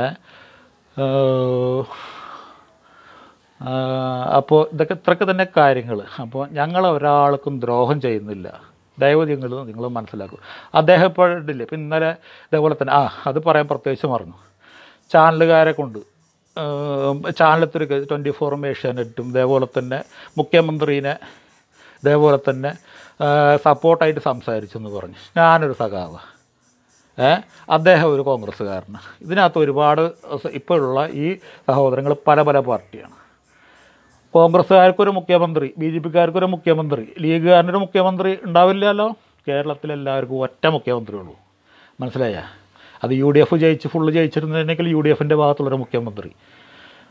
അപ്പോൾ ഇതൊക്കെ ഇത്രയൊക്കെ തന്നെ കാര്യങ്ങൾ അപ്പോൾ ഞങ്ങൾ ഒരാൾക്കും ദ്രോഹം ചെയ്യുന്നില്ല ദയവ് നിങ്ങൾ നിങ്ങൾ മനസ്സിലാക്കും അദ്ദേഹം ഇപ്പോഴില്ലേ ഇപ്പം ഇന്നലെ ഇതേപോലെ തന്നെ ആ അത് പറയാൻ പ്രത്യേകിച്ച് മറന്നു ചാനലുകാരെ കൊണ്ട് ചാനലത്തിൽ ട്വൻറ്റി ഫോറും ഏഷ്യാനെറ്റും ഇതേപോലെ തന്നെ മുഖ്യമന്ത്രീനെ ഇതേപോലെ തന്നെ സപ്പോർട്ടായിട്ട് സംസാരിച്ചു എന്ന് പറഞ്ഞു ഞാനൊരു സഖാവ് ഏ അദ്ദേഹം ഒരു കോൺഗ്രസ്സുകാരനാണ് ഇതിനകത്ത് ഒരുപാട് ഇപ്പോഴുള്ള ഈ സഹോദരങ്ങൾ പല പല പാർട്ടിയാണ് കോൺഗ്രസ്സുകാർക്കൊരു മുഖ്യമന്ത്രി ബി ജെ പിക്കാർക്കൊരു മുഖ്യമന്ത്രി ലീഗുകാരനൊരു മുഖ്യമന്ത്രി ഉണ്ടാവില്ലല്ലോ കേരളത്തിൽ എല്ലാവർക്കും ഒറ്റ മുഖ്യമന്ത്രി ഉള്ളൂ മനസ്സിലായ അത് യു ഡി എഫ് ജയിച്ച് ഫുള്ള് ജയിച്ചിരുന്നതിനേക്കാൾ യു ഡി എഫിൻ്റെ ഭാഗത്തുള്ളൊരു മുഖ്യമന്ത്രി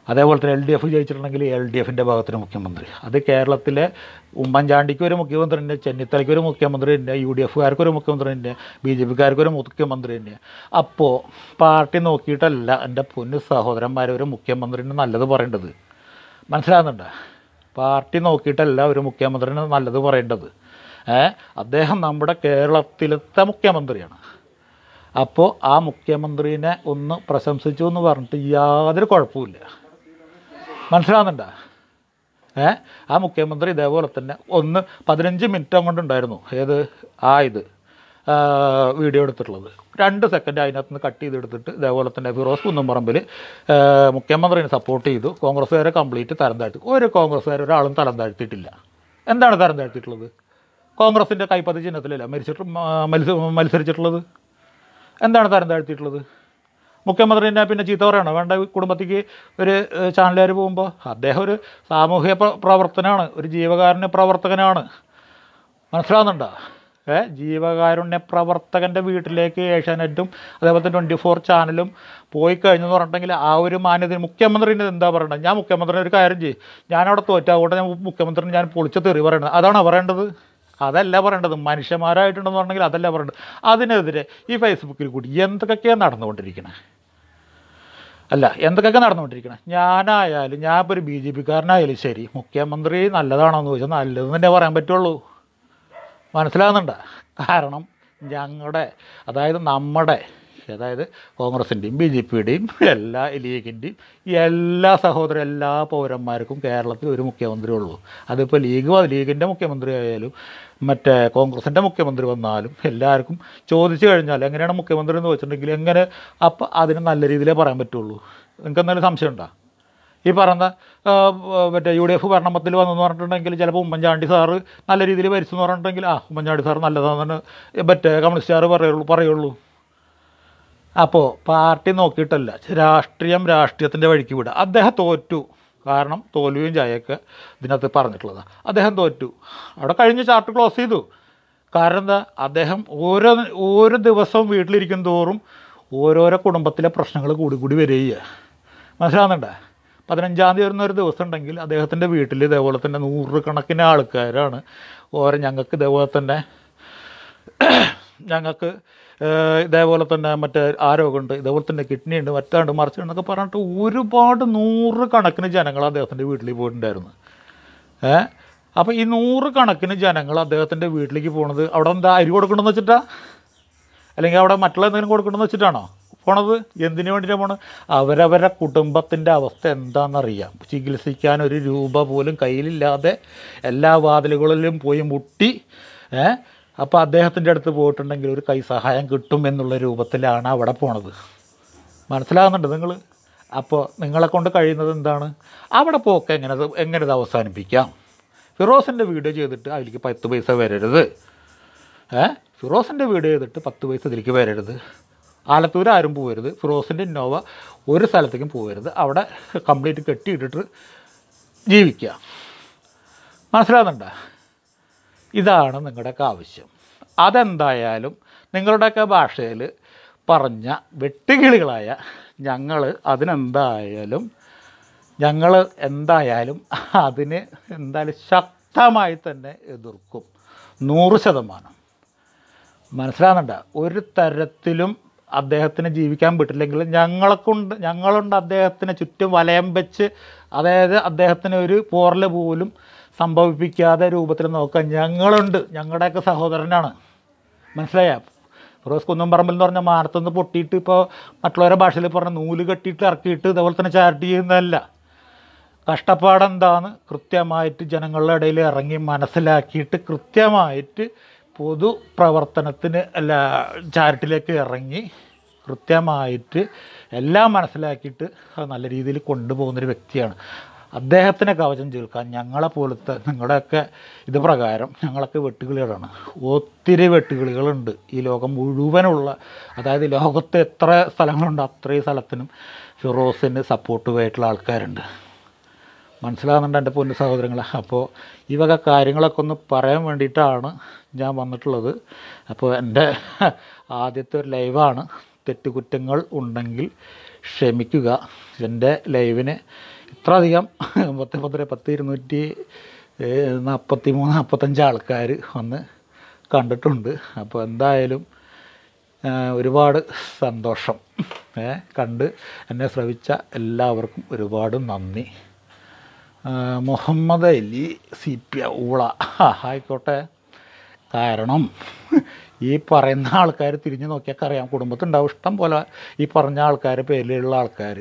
അതേപോലെ തന്നെ എൽ ഡി എഫ് ജയിച്ചിട്ടുണ്ടെങ്കിൽ എൽ ഡി എഫിൻ്റെ ഭാഗത്തിന് മുഖ്യമന്ത്രി അത് കേരളത്തിലെ ഉമ്മൻചാണ്ടിക്ക് ഒരു മുഖ്യമന്ത്രി ഉണ്ട് ചെന്നിത്തലയ്ക്ക് ഒരു മുഖ്യമന്ത്രി ഉണ്ട് യു ഡി എഫുകാർക്ക് ഒരു മുഖ്യമന്ത്രി ഉണ്ട് ബി ജെ പിക്കാർക്ക് ഒരു മുഖ്യമന്ത്രി ഉണ്ട് അപ്പോൾ പാർട്ടി നോക്കിയിട്ടല്ല എൻ്റെ പൊന്നു സഹോദരന്മാരെ ഒരു മുഖ്യമന്ത്രിന് നല്ലത് പറയേണ്ടത് മനസ്സിലാകുന്നുണ്ട് പാർട്ടി നോക്കിയിട്ടല്ല ഒരു മുഖ്യമന്ത്രിന് നല്ലത് പറയേണ്ടത് ഏ അദ്ദേഹം നമ്മുടെ കേരളത്തിലത്തെ മുഖ്യമന്ത്രിയാണ് അപ്പോൾ ആ മുഖ്യമന്ത്രിനെ ഒന്ന് പ്രശംസിച്ചു എന്ന് പറഞ്ഞിട്ട് യാതൊരു കുഴപ്പമില്ല മനസ്സിലാകുന്നുണ്ടോ ഏ ആ മുഖ്യമന്ത്രി ഇതേപോലെ തന്നെ ഒന്ന് പതിനഞ്ച് മിനിറ്റ് അങ്ങോട്ടുണ്ടായിരുന്നു ഏത് ആ ഇത് ആ, വീഡിയോ എടുത്തിട്ടുള്ളത് രണ്ട് സെക്കൻഡ് അതിനകത്ത് നിന്ന് കട്ട് ചെയ്തെടുത്തിട്ട് ഇതേപോലെ തന്നെ ഫിറോസ് കുന്നംപറമ്പിൽ മുഖ്യമന്ത്രിനെ സപ്പോർട്ട് ചെയ്തു കോൺഗ്രസ്സുകാരെ കംപ്ലീറ്റ് തരം താഴ്ത്തി ഒരു കോൺഗ്രസ്സുകാർ ഒരാളും തരം താഴ്ത്തിയിട്ടില്ല എന്താണ് തരം താഴ്ത്തിയിട്ടുള്ളത് കോൺഗ്രസിൻ്റെ കൈപ്പതി ചിഹ്നത്തിലല്ല മരിച്ചിട്ട് മ- മത്സ മത്സരിച്ചിട്ടുള്ളത് എന്താണ് തരം താഴ്ത്തിയിട്ടുള്ളത് മുഖ്യമന്ത്രിനെ പിന്നെ ചീത്ത പറയണോ വേണ്ട കുടുംബത്തേക്ക് ഒരു ഏഹ്, ചാനലുകാർ പോകുമ്പോൾ അദ്ദേഹം ഒരു സാമൂഹിക പ്ര- പ്രവർത്തനമാണ് ഒരു ജീവകാരുണ്യ പ്രവർത്തകനാണ് മനസ്സിലാവുന്നുണ്ടോ ഏ ജീവകാരുണ്യ പ്രവർത്തകൻ്റെ വീട്ടിലേക്ക് ഏഷ്യാനെറ്റും അതേപോലെ തന്നെ ട്വൻറ്റി ഫോർ ചാനലും പോയി കഴിഞ്ഞെന്ന് പറഞ്ഞിട്ടുണ്ടെങ്കിൽ ആ ഒരു മാന്യത മുഖ്യമന്ത്രിൻ്റെ എന്താ പറയണ്ടത് ഞാൻ മുഖ്യമന്ത്രിനെ ഒരു കാര്യം ചെയ്യും ഞാനവിടെ തോറ്റാകൂടെ ഞാൻ മുഖ്യമന്ത്രിനെ ഞാൻ പൊളിച്ച തെറി പറയണത് അതാണോ പറയേണ്ടത് അതല്ല പറയേണ്ടത് മനുഷ്യന്മാരായിട്ടുണ്ടെന്ന് പറഞ്ഞെങ്കിൽ അതല്ല പറയേണ്ടത് അതിനെതിരെ ഈ ഫേസ്ബുക്കിൽ കൂടി എന്തൊക്കെയാണ് നടന്നുകൊണ്ടിരിക്കുന്നത് അല്ല എന്തൊക്കെ നടന്നുകൊണ്ടിരിക്കണം ഞാനായാലും ഞാൻ ഇപ്പോൾ ഒരു ബി ജെ പിക്കാരനായാലും ശരി മുഖ്യമന്ത്രി നല്ലതാണോ എന്ന് ചോദിച്ചാൽ നല്ലതെന്ന് തന്നെ പറയാൻ പറ്റുള്ളൂ മനസ്സിലാകുന്നുണ്ടോ കാരണം ഞങ്ങളുടെ അതായത് നമ്മുടെ അതായത് കോൺഗ്രസിൻ്റെയും ബി ജെ പിയുടെയും എല്ലാ ലീഗിൻ്റെയും എല്ലാ സഹോദര എല്ലാ പൗരന്മാർക്കും കേരളത്തിൽ ഒരു മുഖ്യമന്ത്രി ഉള്ളൂ അതിപ്പോൾ ലീഗ് വ- ലീഗിൻ്റെ മുഖ്യമന്ത്രി ആയാലും മറ്റേ കോൺഗ്രസിൻ്റെ മുഖ്യമന്ത്രി വന്നാലും എല്ലാവർക്കും ചോദിച്ചു കഴിഞ്ഞാൽ എങ്ങനെയാണ് മുഖ്യമന്ത്രി എന്ന് വെച്ചിട്ടുണ്ടെങ്കിൽ എങ്ങനെ അപ്പം അതിന് നല്ല രീതിയിലേ പറയാൻ പറ്റുള്ളൂ നിങ്ങൾക്ക് എന്തെങ്കിലും സംശയം ഉണ്ടോ ഈ പറഞ്ഞ ആ, മറ്റേ യു ഡി എഫ് ഭരണത്തിൽ വന്നെന്ന് പറഞ്ഞിട്ടുണ്ടെങ്കിൽ ചിലപ്പോൾ ഉമ്മൻചാണ്ടി സാറ് നല്ല രീതിയിൽ ഭരിച്ചു എന്ന് പറഞ്ഞിട്ടുണ്ടെങ്കിൽ ആ ഉമ്മൻചാണ്ടി സാർ നല്ലതാണെന്ന് മറ്റേ കമ്മ്യൂണിസ്റ്റുകാർ പറയുള്ളൂ പറയുള്ളൂ അപ്പോൾ പാർട്ടി നോക്കിയിട്ടല്ല രാഷ്ട്രീയം രാഷ്ട്രീയത്തിൻ്റെ വഴിക്ക് വിടുക അദ്ദേഹം തോറ്റു കാരണം തോൽവിയും ചായയൊക്കെ ഇതിനകത്ത് പറഞ്ഞിട്ടുള്ളതാണ് അദ്ദേഹം തോറ്റു അവിടെ കഴിഞ്ഞ് ചാർട്ട് ക്ലോസ് ചെയ്തു കാരണം എന്താ അദ്ദേഹം ഓരോ ഓരോ ദിവസവും വീട്ടിലിരിക്കും തോറും ഓരോരോ കുടുംബത്തിലെ പ്രശ്നങ്ങൾ കൂടി കൂടി വരിക മനസ്സിലാകുന്നുണ്ടോ പതിനഞ്ചാം തീയതി വരുന്ന ഒരു ദിവസം ഉണ്ടെങ്കിൽ അദ്ദേഹത്തിൻ്റെ വീട്ടിൽ ഇതേപോലെ തന്നെ നൂറുകണക്കിന് ആൾക്കാരാണ് ഓരോ ഞങ്ങൾക്ക് ഇതേപോലെ തന്നെ ഞങ്ങൾക്ക് ഏഹ്, ഇതേപോലെ തന്നെ മറ്റേ ആരോഗ്യമുണ്ട് ഇതേപോലെ തന്നെ കിഡ്നി ഉണ്ട് മറ്റാണ്ട് മറിച്ച് എന്നൊക്കെ പറഞ്ഞിട്ട് ഒരുപാട് നൂറ് കണക്കിന് ജനങ്ങൾ അദ്ദേഹത്തിൻ്റെ വീട്ടിൽ പോയിട്ടുണ്ടായിരുന്നു ഏ അപ്പോൾ ഈ നൂറ് കണക്കിന് ജനങ്ങൾ അദ്ദേഹത്തിൻ്റെ വീട്ടിലേക്ക് പോണത് അവിടെ എന്താ അരി കൊടുക്കണമെന്ന് വെച്ചിട്ടാ അല്ലെങ്കിൽ അവിടെ മറ്റുള്ള എന്തെങ്കിലും കൊടുക്കണമെന്ന് വെച്ചിട്ടാണോ പോണത് എന്തിനു വേണ്ടിയിട്ടാണ് പോണത് അവരവരുടെ കുടുംബത്തിൻ്റെ അവസ്ഥ എന്താണെന്നറിയാം ചികിത്സിക്കാൻ ഒരു രൂപ പോലും കയ്യിലില്ലാതെ എല്ലാ വാതിലുകളിലും പോയി മുട്ടി ഏ അപ്പോൾ അദ്ദേഹത്തിൻ്റെ അടുത്ത് പോയിട്ടുണ്ടെങ്കിൽ ഒരു കൈ സഹായം കിട്ടും എന്നുള്ള രൂപത്തിലാണ് അവിടെ പോണത് മനസ്സിലാകുന്നുണ്ട് നിങ്ങൾ അപ്പോൾ നിങ്ങളെ കൊണ്ട് കഴിയുന്നത് എന്താണ് അവിടെ പോക്ക് എങ്ങനെ ഇത് എങ്ങനെ ഇത് അവസാനിപ്പിക്കാം ഫിറോസിൻ്റെ വീഡിയോ ചെയ്തിട്ട് അതിലേക്ക് പത്ത് പൈസ വരരുത് ഏ ഫിറോസിൻ്റെ വീഡിയോ ചെയ്തിട്ട് പത്ത് പൈസ ഇതിലേക്ക് വരരുത് ആലത്തൂർ ആരും പോകരുത് ഫിറോസിൻ്റെ ഇന്നോവ ഒരു സ്ഥലത്തേക്കും പോകരുത് അവിടെ കംപ്ലീറ്റ് കെട്ടിയിട്ടിട്ട് ജീവിക്കുക മനസ്സിലാകുന്നുണ്ടോ ഇതാണ് നിങ്ങളുടെയൊക്കെ ആവശ്യം അതെന്തായാലും നിങ്ങളുടെയൊക്കെ ഭാഷയിൽ പറഞ്ഞ വെട്ടുകിളികളായ ഞങ്ങൾ അതിനെന്തായാലും ഞങ്ങൾ എന്തായാലും അതിന് എന്തായാലും ശക്തമായി തന്നെ എതിർക്കും നൂറ് ശതമാനം മനസ്സിലാകുന്നുണ്ട് ഒരു തരത്തിലും അദ്ദേഹത്തിന് ജീവിക്കാൻ പറ്റില്ലെങ്കിൽ ഞങ്ങളെ കൊണ്ട് ഞങ്ങളുണ്ട് അദ്ദേഹത്തിന് ചുറ്റും വലയം വെച്ച് അതായത് അദ്ദേഹത്തിന് ഒരു പോറൽ പോലും സംഭവിപ്പിക്കാതെ രൂപത്തിൽ നോക്കാൻ ഞങ്ങളുണ്ട് ഞങ്ങളുടെയൊക്കെ സഹോദരനാണ് മനസ്സിലായ ഫിറോസ് കുന്നംപറമ്പിൽ എന്ന് പറഞ്ഞ മാനത്തുനിന്ന് പൊട്ടിയിട്ട് ഇപ്പോൾ മറ്റുള്ളവരുടെ ഭാഷയിൽ പറഞ്ഞ നൂല് കെട്ടിയിട്ട് ഇറക്കിയിട്ട് ഇതേപോലെ തന്നെ ചാരിറ്റി ചെയ്യുന്നതല്ല കഷ്ടപ്പാടെന്താന്ന് കൃത്യമായിട്ട് ജനങ്ങളുടെ ഇടയിൽ ഇറങ്ങി മനസ്സിലാക്കിയിട്ട് കൃത്യമായിട്ട് പൊതു പ്രവർത്തനത്തിന് അല്ല ചാരിറ്റിയിലേക്ക് ഇറങ്ങി കൃത്യമായിട്ട് എല്ലാം മനസ്സിലാക്കിയിട്ട് അത് നല്ല രീതിയിൽ കൊണ്ടുപോകുന്നൊരു വ്യക്തിയാണ് അദ്ദേഹത്തിനെ കവചം ചേർക്കാൻ ഞങ്ങളെ പോലത്തെ നിങ്ങളുടെയൊക്കെ ഇത് പ്രകാരം ഞങ്ങളൊക്കെ വെട്ടുകിളികളാണ് ഒത്തിരി വെട്ടുകിളികളുണ്ട് ഈ ലോകം മുഴുവനുള്ള അതായത് ലോകത്ത് എത്ര സ്ഥലങ്ങളുണ്ട് അത്രയും സ്ഥലത്തിനും ഫിറോസിന് സപ്പോർട്ടീവായിട്ടുള്ള ആൾക്കാരുണ്ട് മനസ്സിലാകുന്നുണ്ട് എൻ്റെ പൊന്നു സഹോദരങ്ങളെ അപ്പോൾ ഈ വക കാര്യങ്ങളൊക്കെ ഒന്ന് പറയാൻ വേണ്ടിയിട്ടാണ് ഞാൻ വന്നിട്ടുള്ളത് അപ്പോൾ എൻ്റെ ആദ്യത്തെ ഒരു ലൈവാണ് തെറ്റുകുറ്റങ്ങൾ ഉണ്ടെങ്കിൽ ക്ഷമിക്കുക എൻ്റെ ലൈവിന് ഇത്ര അധികം പത്ത് പത്തര പത്ത് ഇരുന്നൂറ്റി ഏഹ്, നാൽപ്പത്തി മൂന്ന് നാൽപ്പത്തഞ്ച് ആൾക്കാർ വന്ന് കണ്ടിട്ടുണ്ട് അപ്പോൾ എന്തായാലും ആ, ഒരുപാട് സന്തോഷം ഏ കണ്ട് എന്നെ ശ്രവിച്ച എല്ലാവർക്കും ഒരുപാട് നന്ദി ആ, മുഹമ്മദ് അലി സി പി ഊള ആ, ആയിക്കോട്ടെ കാരണം ഈ പറയുന്ന ആൾക്കാർ തിരിഞ്ഞു നോക്കിയാൽ അറിയാം കുടുംബത്തുണ്ടാവും ഇഷ്ടം പോലെ ഈ പറഞ്ഞ ആൾക്കാർ പേരിലുള്ള ആൾക്കാർ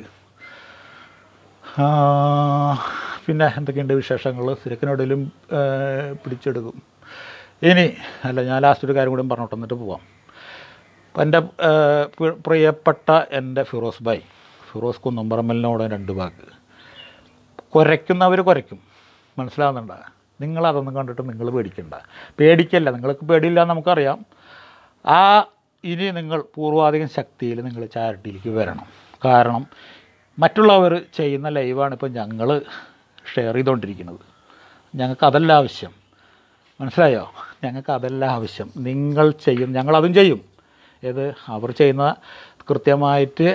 പിന്നെ എന്തൊക്കെയുണ്ട് വിശേഷങ്ങൾ സിരക്കിനോടലും പിടിച്ചെടുക്കും ഇനി അല്ല ഞാൻ ലാസ്റ്റ് ഒരു കാര്യം കൂടി പറഞ്ഞോട്ട് എന്നിട്ട് പോവാം അപ്പം എൻ്റെ ഏഹ്, പ്രി- പ്രിയപ്പെട്ട എൻ്റെ ഫിറോസ് ഭായ് ഫിറോസ് കുന്നമ്പറമ്മലിനോട് രണ്ട് വാക്ക് കുരയ്ക്കുന്നവർ കുരയ്ക്കും മനസ്സിലാവുന്നുണ്ടോ നിങ്ങളതൊന്നും കണ്ടിട്ട് നിങ്ങൾ പേടിക്കണ്ട പേടിക്കല്ല നിങ്ങൾക്ക് പേടിയില്ല എന്ന് നമുക്കറിയാം ആ ഇനി നിങ്ങൾ പൂർവാധികം ശക്തിയിൽ നിങ്ങൾ ചാരിറ്റിയിലേക്ക് വരണം കാരണം മറ്റുള്ളവർ ചെയ്യുന്ന ലൈവാണ് ഇപ്പോൾ ഞങ്ങൾ ഷെയർ ചെയ്തുകൊണ്ടിരിക്കുന്നത് ഞങ്ങൾക്ക് അതല്ല ആവശ്യം മനസ്സിലായോ ഞങ്ങൾക്ക് അതല്ല ആവശ്യം നിങ്ങൾ ചെയ്യും ഞങ്ങളതും ചെയ്യും ഏത് അവർ ചെയ്യുന്ന കൃത്യമായിട്ട്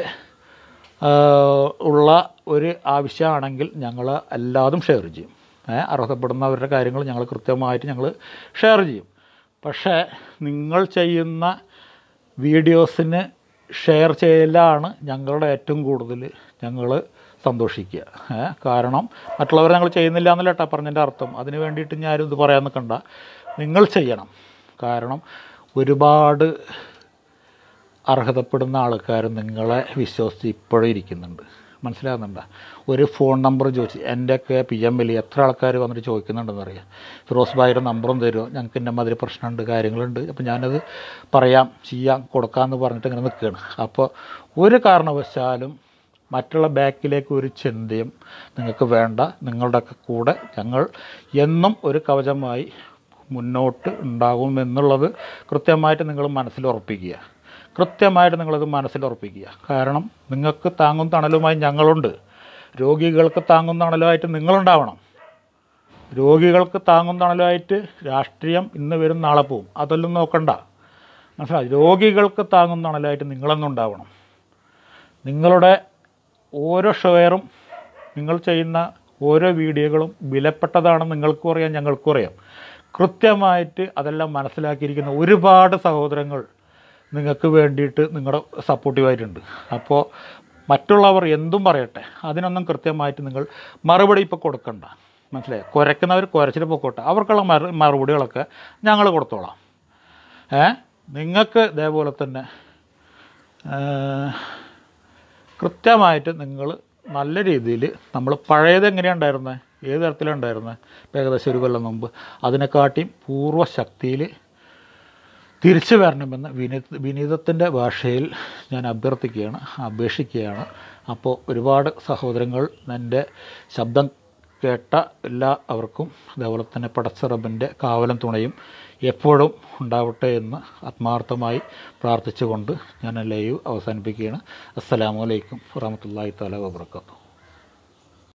ആ, ഉള്ള ഒരു ആവശ്യമാണെങ്കിൽ ഞങ്ങൾ എല്ലാതും ഷെയർ ചെയ്യും ഏ, അർഹതപ്പെടുന്നവരുടെ കാര്യങ്ങൾ ഞങ്ങൾ കൃത്യമായിട്ട് ഞങ്ങൾ ഷെയർ ചെയ്യും പക്ഷേ നിങ്ങൾ ചെയ്യുന്ന വീഡിയോസിന് ഷെയർ ചെയ്യലാണ് ഞങ്ങളുടെ ഏറ്റവും കൂടുതൽ ഞങ്ങൾ സന്തോഷിക്കുക ഏ, കാരണം മറ്റുള്ളവർ ഞങ്ങൾ ചെയ്യുന്നില്ല എന്നല്ല കേട്ടോ പറഞ്ഞതിൻ്റെ അർത്ഥം അതിന് വേണ്ടിയിട്ട് ഞാനും ഇത് പറയാൻ നിൽക്കണ്ട നിങ്ങൾ ചെയ്യണം കാരണം ഒരുപാട് അർഹതപ്പെടുന്ന ആൾക്കാർ നിങ്ങളെ വിശ്വസിച്ച് ഇപ്പോഴും ഇരിക്കുന്നുണ്ട് മനസ്സിലാകുന്നുണ്ടോ ഒരു ഫോൺ നമ്പർ ചോദിച്ച് എൻ്റെയൊക്കെ പി എം എൽ എത്ര ആൾക്കാർ വന്നിട്ട് ചോദിക്കുന്നുണ്ടെന്ന് അറിയാം ഫിറോസ് ഭായിയുടെ നമ്പറും തരുമോ ഞങ്ങൾക്ക് ഇന്ന മാതിരി പ്രശ്നമുണ്ട് കാര്യങ്ങളുണ്ട് അപ്പോൾ ഞാനത് പറയാം ചെയ്യാം കൊടുക്കാമെന്ന് പറഞ്ഞിട്ട് ഇങ്ങനെ നിൽക്കുകയാണ് അപ്പോൾ ഒരു കാരണവശാലും മറ്റുള്ള ബാക്കിലേക്ക് ഒരു ചിന്തയും നിങ്ങൾക്ക് വേണ്ട നിങ്ങളുടെയൊക്കെ കൂടെ ഞങ്ങൾ എന്നും ഒരു കവചമായി മുന്നോട്ട് ഉണ്ടാകും എന്നുള്ളത് കൃത്യമായിട്ട് നിങ്ങൾ മനസ്സിൽ ഉറപ്പിക്കുക കൃത്യമായിട്ട് നിങ്ങളത് മനസ്സിൽ ഉറപ്പിക്കുക കാരണം നിങ്ങൾക്ക് താങ്ങും തണലുമായി ഞങ്ങളുണ്ട് രോഗികൾക്ക് താങ്ങും തണലുമായിട്ട് നിങ്ങളുണ്ടാവണം രോഗികൾക്ക് താങ്ങും തണലുമായിട്ട് രാഷ്ട്രീയം ഇന്ന് വരും നാളെ പോവും അതൊന്നും നോക്കണ്ട മനസ്സിലായി രോഗികൾക്ക് താങ്ങും തണലായിട്ട് നിങ്ങളെന്നുണ്ടാവണം നിങ്ങളുടെ ഓരോ ഷെയറും നിങ്ങൾ ചെയ്യുന്ന ഓരോ വീഡിയോകളും വിലപ്പെട്ടതാണെന്ന് നിങ്ങൾക്കും അറിയാം ഞങ്ങൾക്കും അറിയാം കൃത്യമായിട്ട് അതെല്ലാം മനസ്സിലാക്കിയിരിക്കുന്ന ഒരുപാട് സഹോദരങ്ങൾ നിങ്ങൾക്ക് വേണ്ടിയിട്ട് നിങ്ങളുടെ സപ്പോർട്ടീവായിട്ടുണ്ട് അപ്പോൾ മറ്റുള്ളവർ എന്തും പറയട്ടെ അതിനൊന്നും കൃത്യമായിട്ട് നിങ്ങൾ മറുപടി ഇപ്പോൾ കൊടുക്കണ്ട മനസ്സിലായി കുരയ്ക്കുന്നവർ കുരച്ചിട്ട് പൊക്കോട്ടെ അവർക്കുള്ള മറു മറുപടികളൊക്കെ ഞങ്ങൾ കൊടുത്തോളാം ഏ നിങ്ങൾക്ക് ഇതേപോലെ തന്നെ ഏഹ്, കൃത്യമായിട്ട് നിങ്ങൾ നല്ല രീതിയിൽ നമ്മൾ പഴയത് എങ്ങനെയാണ് ഉണ്ടായിരുന്നത് ഏത് തരത്തിലാണ് ഉണ്ടായിരുന്നത് ഇപ്പം ഏകദേശം ഒരു കൊല്ലം മുമ്പ് അതിനെക്കാട്ടിയും പൂർവ്വശക്തിയിൽ തിരിച്ചു വരണമെന്ന് വിനീത വിനീതത്തിൻ്റെ ഭാഷയിൽ ഞാൻ അഭ്യർത്ഥിക്കുകയാണ് അപേക്ഷിക്കുകയാണ് അപ്പോൾ ഒരുപാട് സഹോദരങ്ങൾ എൻ്റെ ശബ്ദം കേട്ട എല്ലാവർക്കും അതേപോലെ തന്നെ പടച്ചറബിൻ്റെ കാവലം തുണയും എപ്പോഴും ഉണ്ടാവട്ടെ എന്ന് ആത്മാർത്ഥമായി പ്രാർത്ഥിച്ചുകൊണ്ട് ഞാൻ ലൈവ് അവസാനിപ്പിക്കുകയാണ് അസ്സലാമു അലൈക്കും വറഹമത്തല്ലാഹി തആല വബറകാതുഹു